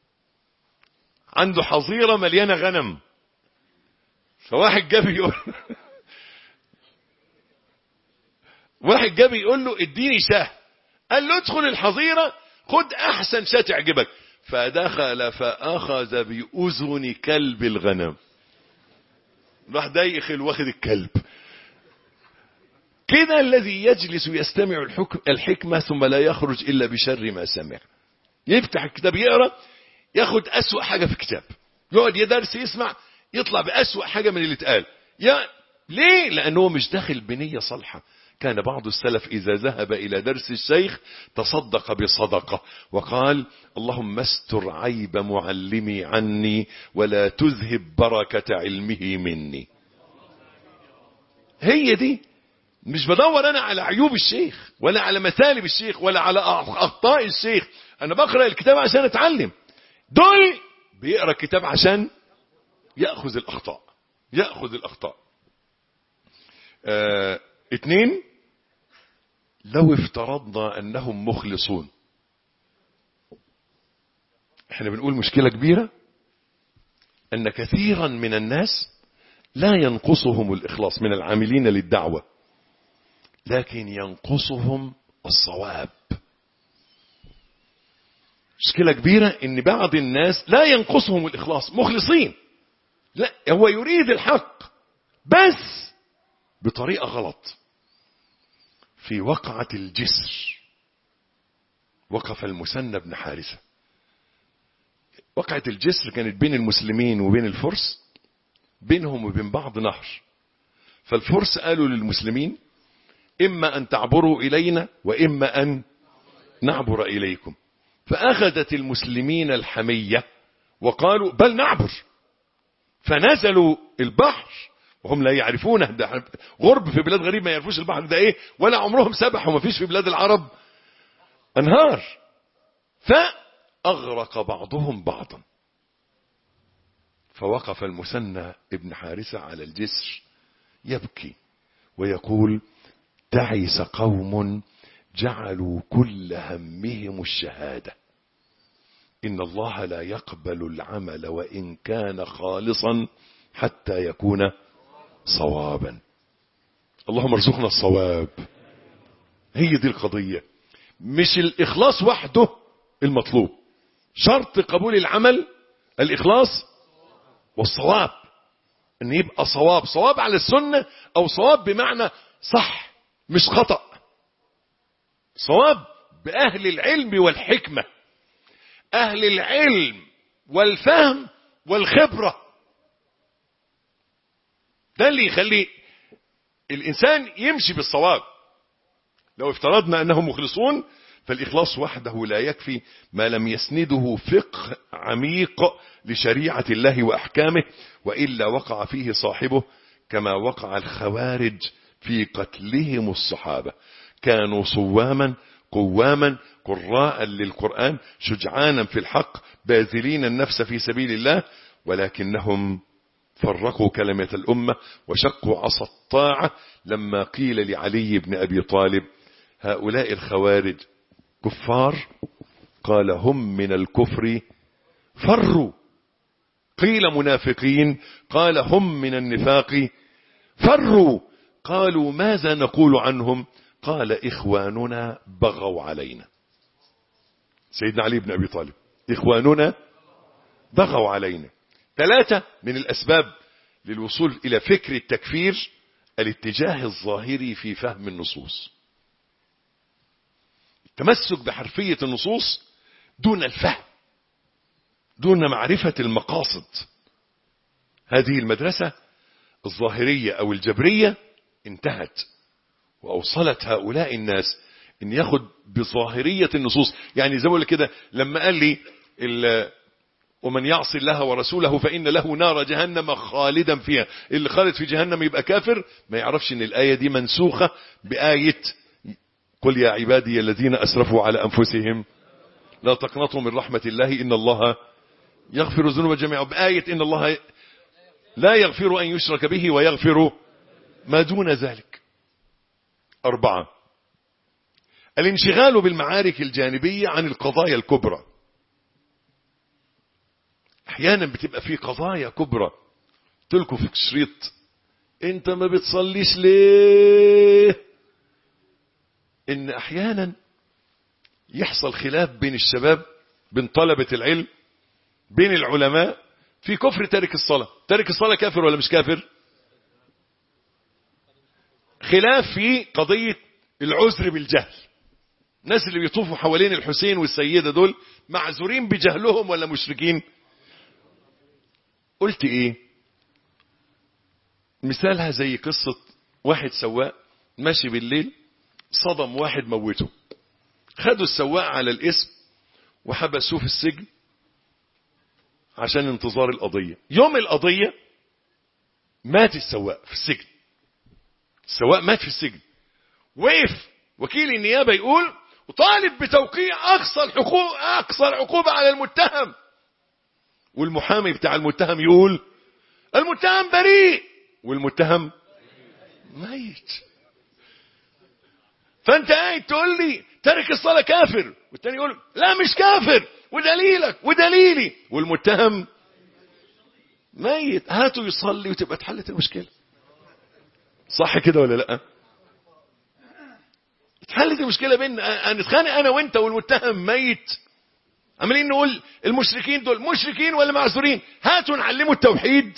عنده حظيره مليانه غنم فواحد جاب يقول واحد جاب يقول له اديني شاه قال له ادخل الحظيره خد احسن شاة تعجبك فدخل فاخذ باذن كلب الغنم راح دايخل واخد الكلب كده الذي يجلس يستمع الحكم الحكمة ثم لا يخرج إلا بشر ما سمع يفتح الكتاب يقرأ ياخد أسوأ حاجة في الكتاب يقعد يدرس يسمع يطلع بأسوأ حاجة من اللي اتقال يا ليه لأنه مش داخل بنية صالحة كان بعض السلف إذا ذهب إلى درس الشيخ تصدق بصدقة وقال اللهم استر عيب معلمي عني ولا تذهب بركة علمه مني هي دي مش بدور أنا على عيوب الشيخ ولا على مثالب الشيخ ولا على أخطاء الشيخ أنا بقرأ الكتاب عشان أتعلم دول بيقرأ الكتاب عشان يأخذ الأخطاء يأخذ الأخطاء آه اتنين لو افترضنا انهم مخلصون احنا بنقول مشكلة كبيرة ان كثيرا من الناس لا ينقصهم الاخلاص من العاملين للدعوة لكن ينقصهم الصواب مشكلة كبيرة ان بعض الناس لا ينقصهم الاخلاص مخلصين لا هو يريد الحق بس بطريقة غلط في وقعة الجسر وقف المثنى بن حارثة وقعة الجسر كانت بين المسلمين وبين الفرس بينهم وبين بعض نهر فالفرس قالوا للمسلمين إما أن تعبروا إلينا وإما أن نعبر إليكم فأخذت المسلمين الحمية وقالوا بل نعبر فنزلوا البحر وهم لا يعرفونه ده غرب في بلاد غريب ما يعرفوش البحر ده ايه ولا عمرهم سبحوا ما فيش في بلاد العرب انهار فاغرق بعضهم بعضا فوقف المثنى ابن حارثة على الجسر يبكي ويقول تعس قوم جعلوا كل همهم الشهادة إن الله لا يقبل العمل وإن كان خالصا حتى يكون صوابا اللهم ارزقنا الصواب هي دي القضية مش الإخلاص وحده المطلوب شرط قبول العمل الإخلاص والصواب ان يبقى صواب صواب على السنة او صواب بمعنى صح مش خطأ صواب بأهل العلم والحكمة أهل العلم والفهم والخبرة ده اللي يخلي الإنسان يمشي بالصواب لو افترضنا أنهم مخلصون فالإخلاص وحده لا يكفي ما لم يسنده فقه عميق لشريعة الله وأحكامه وإلا وقع فيه صاحبه كما وقع الخوارج في قتلهم الصحابة كانوا صواما قواما قراء للقرآن شجعانا في الحق باذلين النفس في سبيل الله ولكنهم فرقوا كلمة الأمة وشقوا عصا الطاعة لما قيل لعلي بن أبي طالب هؤلاء الخوارج كفار قال هم من الكفر فروا قيل منافقين قال هم من النفاق فروا قالوا ماذا نقول عنهم قال إخواننا بغوا علينا سيدنا علي بن أبي طالب إخواننا بغوا علينا ثلاثة من الأسباب للوصول إلى فكر التكفير الاتجاه الظاهري في فهم النصوص التمسك بحرفية النصوص دون الفهم دون معرفة المقاصد هذه المدرسة الظاهرية أو الجبرية انتهت وأوصلت هؤلاء الناس ان ياخد بظاهرية النصوص يعني زي ما بقول كده لما قال لي ومن يعصي الله ورسوله فإن له نار جهنم خالدا فيها اللي خالد في جهنم يبقى كافر ما يعرفش ان الآية دي منسوخة بآية قل يا عبادي الذين أسرفوا على أنفسهم لا تقنطوا من رحمة الله إن الله يغفر الذنوب جميعا بآية إن الله لا يغفر أن يشرك به ويغفر ما دون ذلك أربعة الانشغال بالمعارك الجانبية عن القضايا الكبرى احيانا بتبقى في قضايا كبرى تلكوا في شريط انت ما بتصليش ليه ان احيانا يحصل خلاف بين الشباب بين طلبة العلم بين العلماء في كفر تارك الصلاة تارك الصلاة كافر ولا مش كافر خلاف في قضية العذر بالجهل الناس اللي بيطوفوا حوالين الحسين والسيدة دول معذورين بجهلهم ولا مشركين قلت ايه مثالها زي قصة واحد سواق ماشي بالليل صدم واحد موته خدوا السواق على الاسم وحبسوه في السجن عشان انتظار القضية يوم القضية مات السواق في السجن السواق مات في السجن وقف وكيل النيابة يقول وطالب بتوقيع أقصى الحقوق أقصى العقوبة على المتهم والمحامي بتاع المتهم يقول المتهم بريء والمتهم ميت فانت قاعد تقول لي تارك الصلاة كافر والتاني يقول لا مش كافر ودليلك ودليلي والمتهم ميت هاتوا يصلي وتبقى اتحلت المشكلة صح كده ولا لا اتحلت المشكلة بين هنتخانق انا وانت والمتهم ميت عمالين نقول المشركين دول مشركين ولا معذورين هاتوا نعلموا التوحيد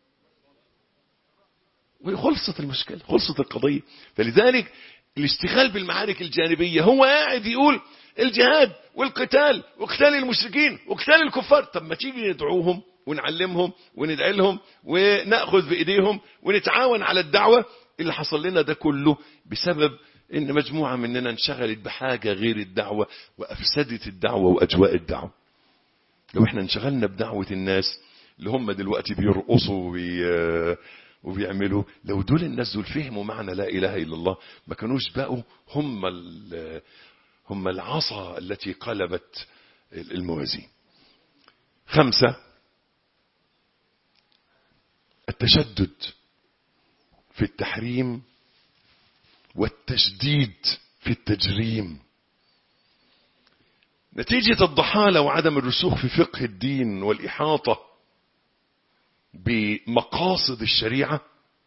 وخلصت المشكلة خلصت القضية فلذلك الاشتغال بالمعارك الجانبية هو قاعد يقول الجهاد والقتال وقتال المشركين وقتال الكفار طب ما تيجي ندعوهم ونعلمهم وندعي لهم وناخذ بايديهم ونتعاون على الدعوه اللي حصل لنا ده كله بسبب ان مجموعه مننا انشغلت بحاجه غير الدعوه وافسدت الدعوه واجواء الدعوه. لو احنا انشغلنا بدعوه الناس اللي هم دلوقتي بيرقصوا وبي وبيعملوا لو دول الناس دول فهموا معنى لا اله الا الله ما كانوش بقوا هم هم العصا التي قلبت الموازين. خمسه التشدد في التحريم والتشديد في التجريم نتيجة الضحالة وعدم الرسوخ في فقه الدين والإحاطة بمقاصد الشريعة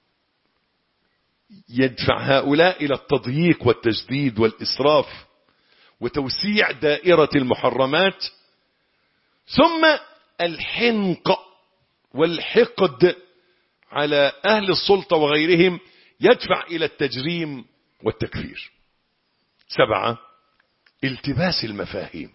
يدفع هؤلاء إلى التضييق والتجديد والإسراف وتوسيع دائرة المحرمات ثم الحنق والحقد على أهل السلطة وغيرهم يدفع إلى التجريم والتكفير سبعة التباس المفاهيم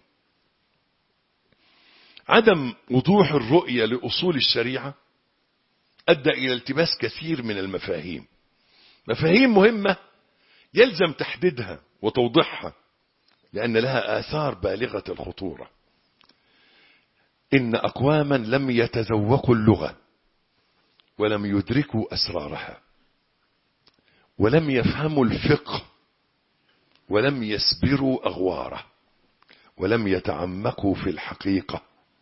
عدم وضوح الرؤية لأصول الشريعة أدى إلى التباس كثير من المفاهيم مفاهيم مهمة يلزم تحديدها وتوضيحها لأن لها آثار بالغة الخطورة إن أقواما لم يتذوقوا اللغة ولم يدركوا أسرارها ولم يفهموا الفقه ولم يسبروا أغواره ولم يتعمقوا في الحقيقة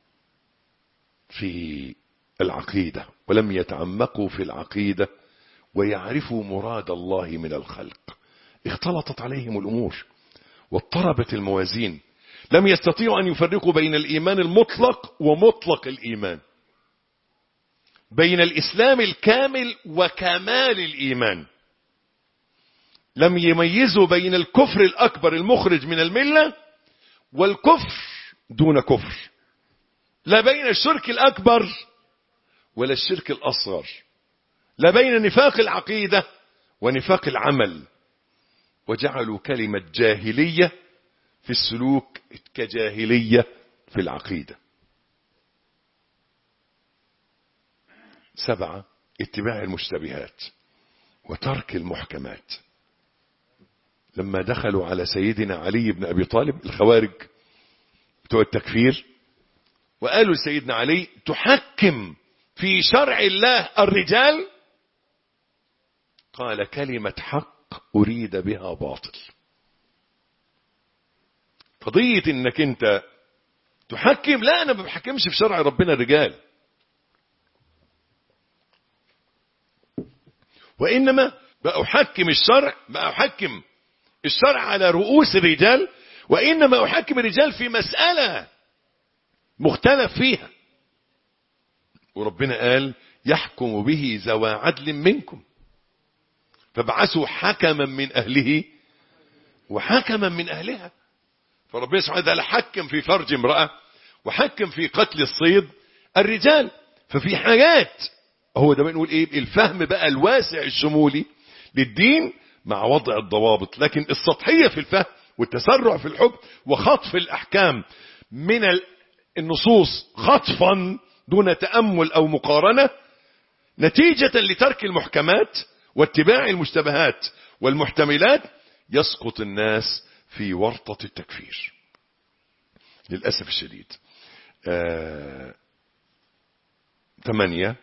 في العقيدة ولم يتعمقوا في العقيدة ويعرفوا مراد الله من الخلق اختلطت عليهم الأمور واضطربت الموازين لم يستطيعوا أن يفرقوا بين الإيمان المطلق ومطلق الإيمان بين الإسلام الكامل وكمال الإيمان لم يميزوا بين الكفر الأكبر المخرج من الملة والكفر دون كفر لا بين الشرك الأكبر ولا الشرك الأصغر لا بين نفاق العقيدة ونفاق العمل وجعلوا كلمة جاهلية في السلوك كجاهلية في العقيدة سبعة اتباع المشتبهات وترك المحكمات لما دخلوا على سيدنا علي بن أبي طالب الخوارج بتوع التكفير وقالوا لسيدنا علي تحكم في شرع الله الرجال قال كلمة حق أريد بها باطل قضية انك انت تحكم لا انا ما بحكمش في شرع ربنا الرجال وانما بأحكم الشرع بأحكم الشرع على رؤوس الرجال وانما احكم الرجال في مسألة مختلف فيها وربنا قال يحكم به ذوى عدل منكم فابعثوا حكما من اهله وحكما من اهلها فربنا سبحانه وتعالى حكم في فرج امرأة وحكم في قتل الصيد الرجال ففي حاجات هو ده بنقول ايه الفهم بقى الواسع الشمولي للدين مع وضع الضوابط لكن السطحية في الفهم والتسرع في الحكم وخطف الأحكام من النصوص خطفا دون تأمل أو مقارنة نتيجة لترك المحكمات واتباع المشتبهات والمحتملات يسقط الناس في ورطة التكفير للأسف الشديد آه ثمانية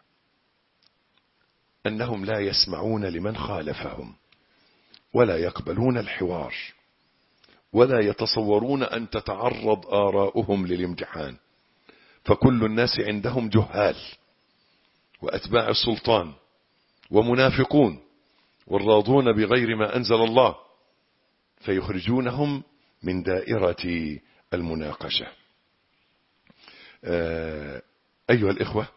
أنهم لا يسمعون لمن خالفهم ولا يقبلون الحوار ولا يتصورون أن تتعرض آراؤهم للامتحان فكل الناس عندهم جهال وأتباع السلطان ومنافقون والراضون بغير ما أنزل الله فيخرجونهم من دائرة المناقشة أيها الإخوة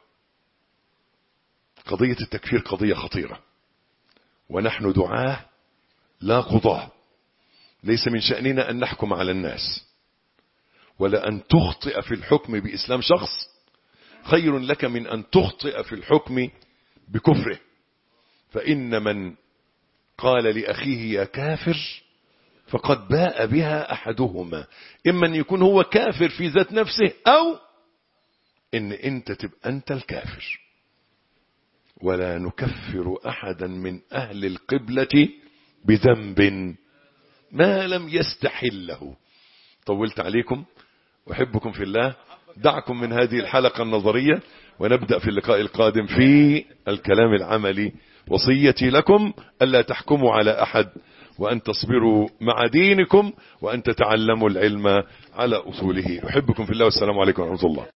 قضية التكفير قضية خطيرة ونحن دعاه لا قضاة ليس من شأننا أن نحكم على الناس ولأن تخطئ في الحكم بإسلام شخص خير لك من أن تخطئ في الحكم بكفره فإن من قال لأخيه يا كافر فقد باء بها أحدهما إما أن يكون هو كافر في ذات نفسه أو إن أنت تبقى أنت الكافر ولا نكفر أحدا من أهل القبلة بذنب ما لم يستحله طولت عليكم أحبكم في الله دعكم من هذه الحلقة النظرية ونبدأ في اللقاء القادم في الكلام العملي وصيتي لكم ألا تحكموا على أحد وأن تصبروا مع دينكم وأن تتعلموا العلم على أصوله أحبكم في الله والسلام عليكم ورحمة الله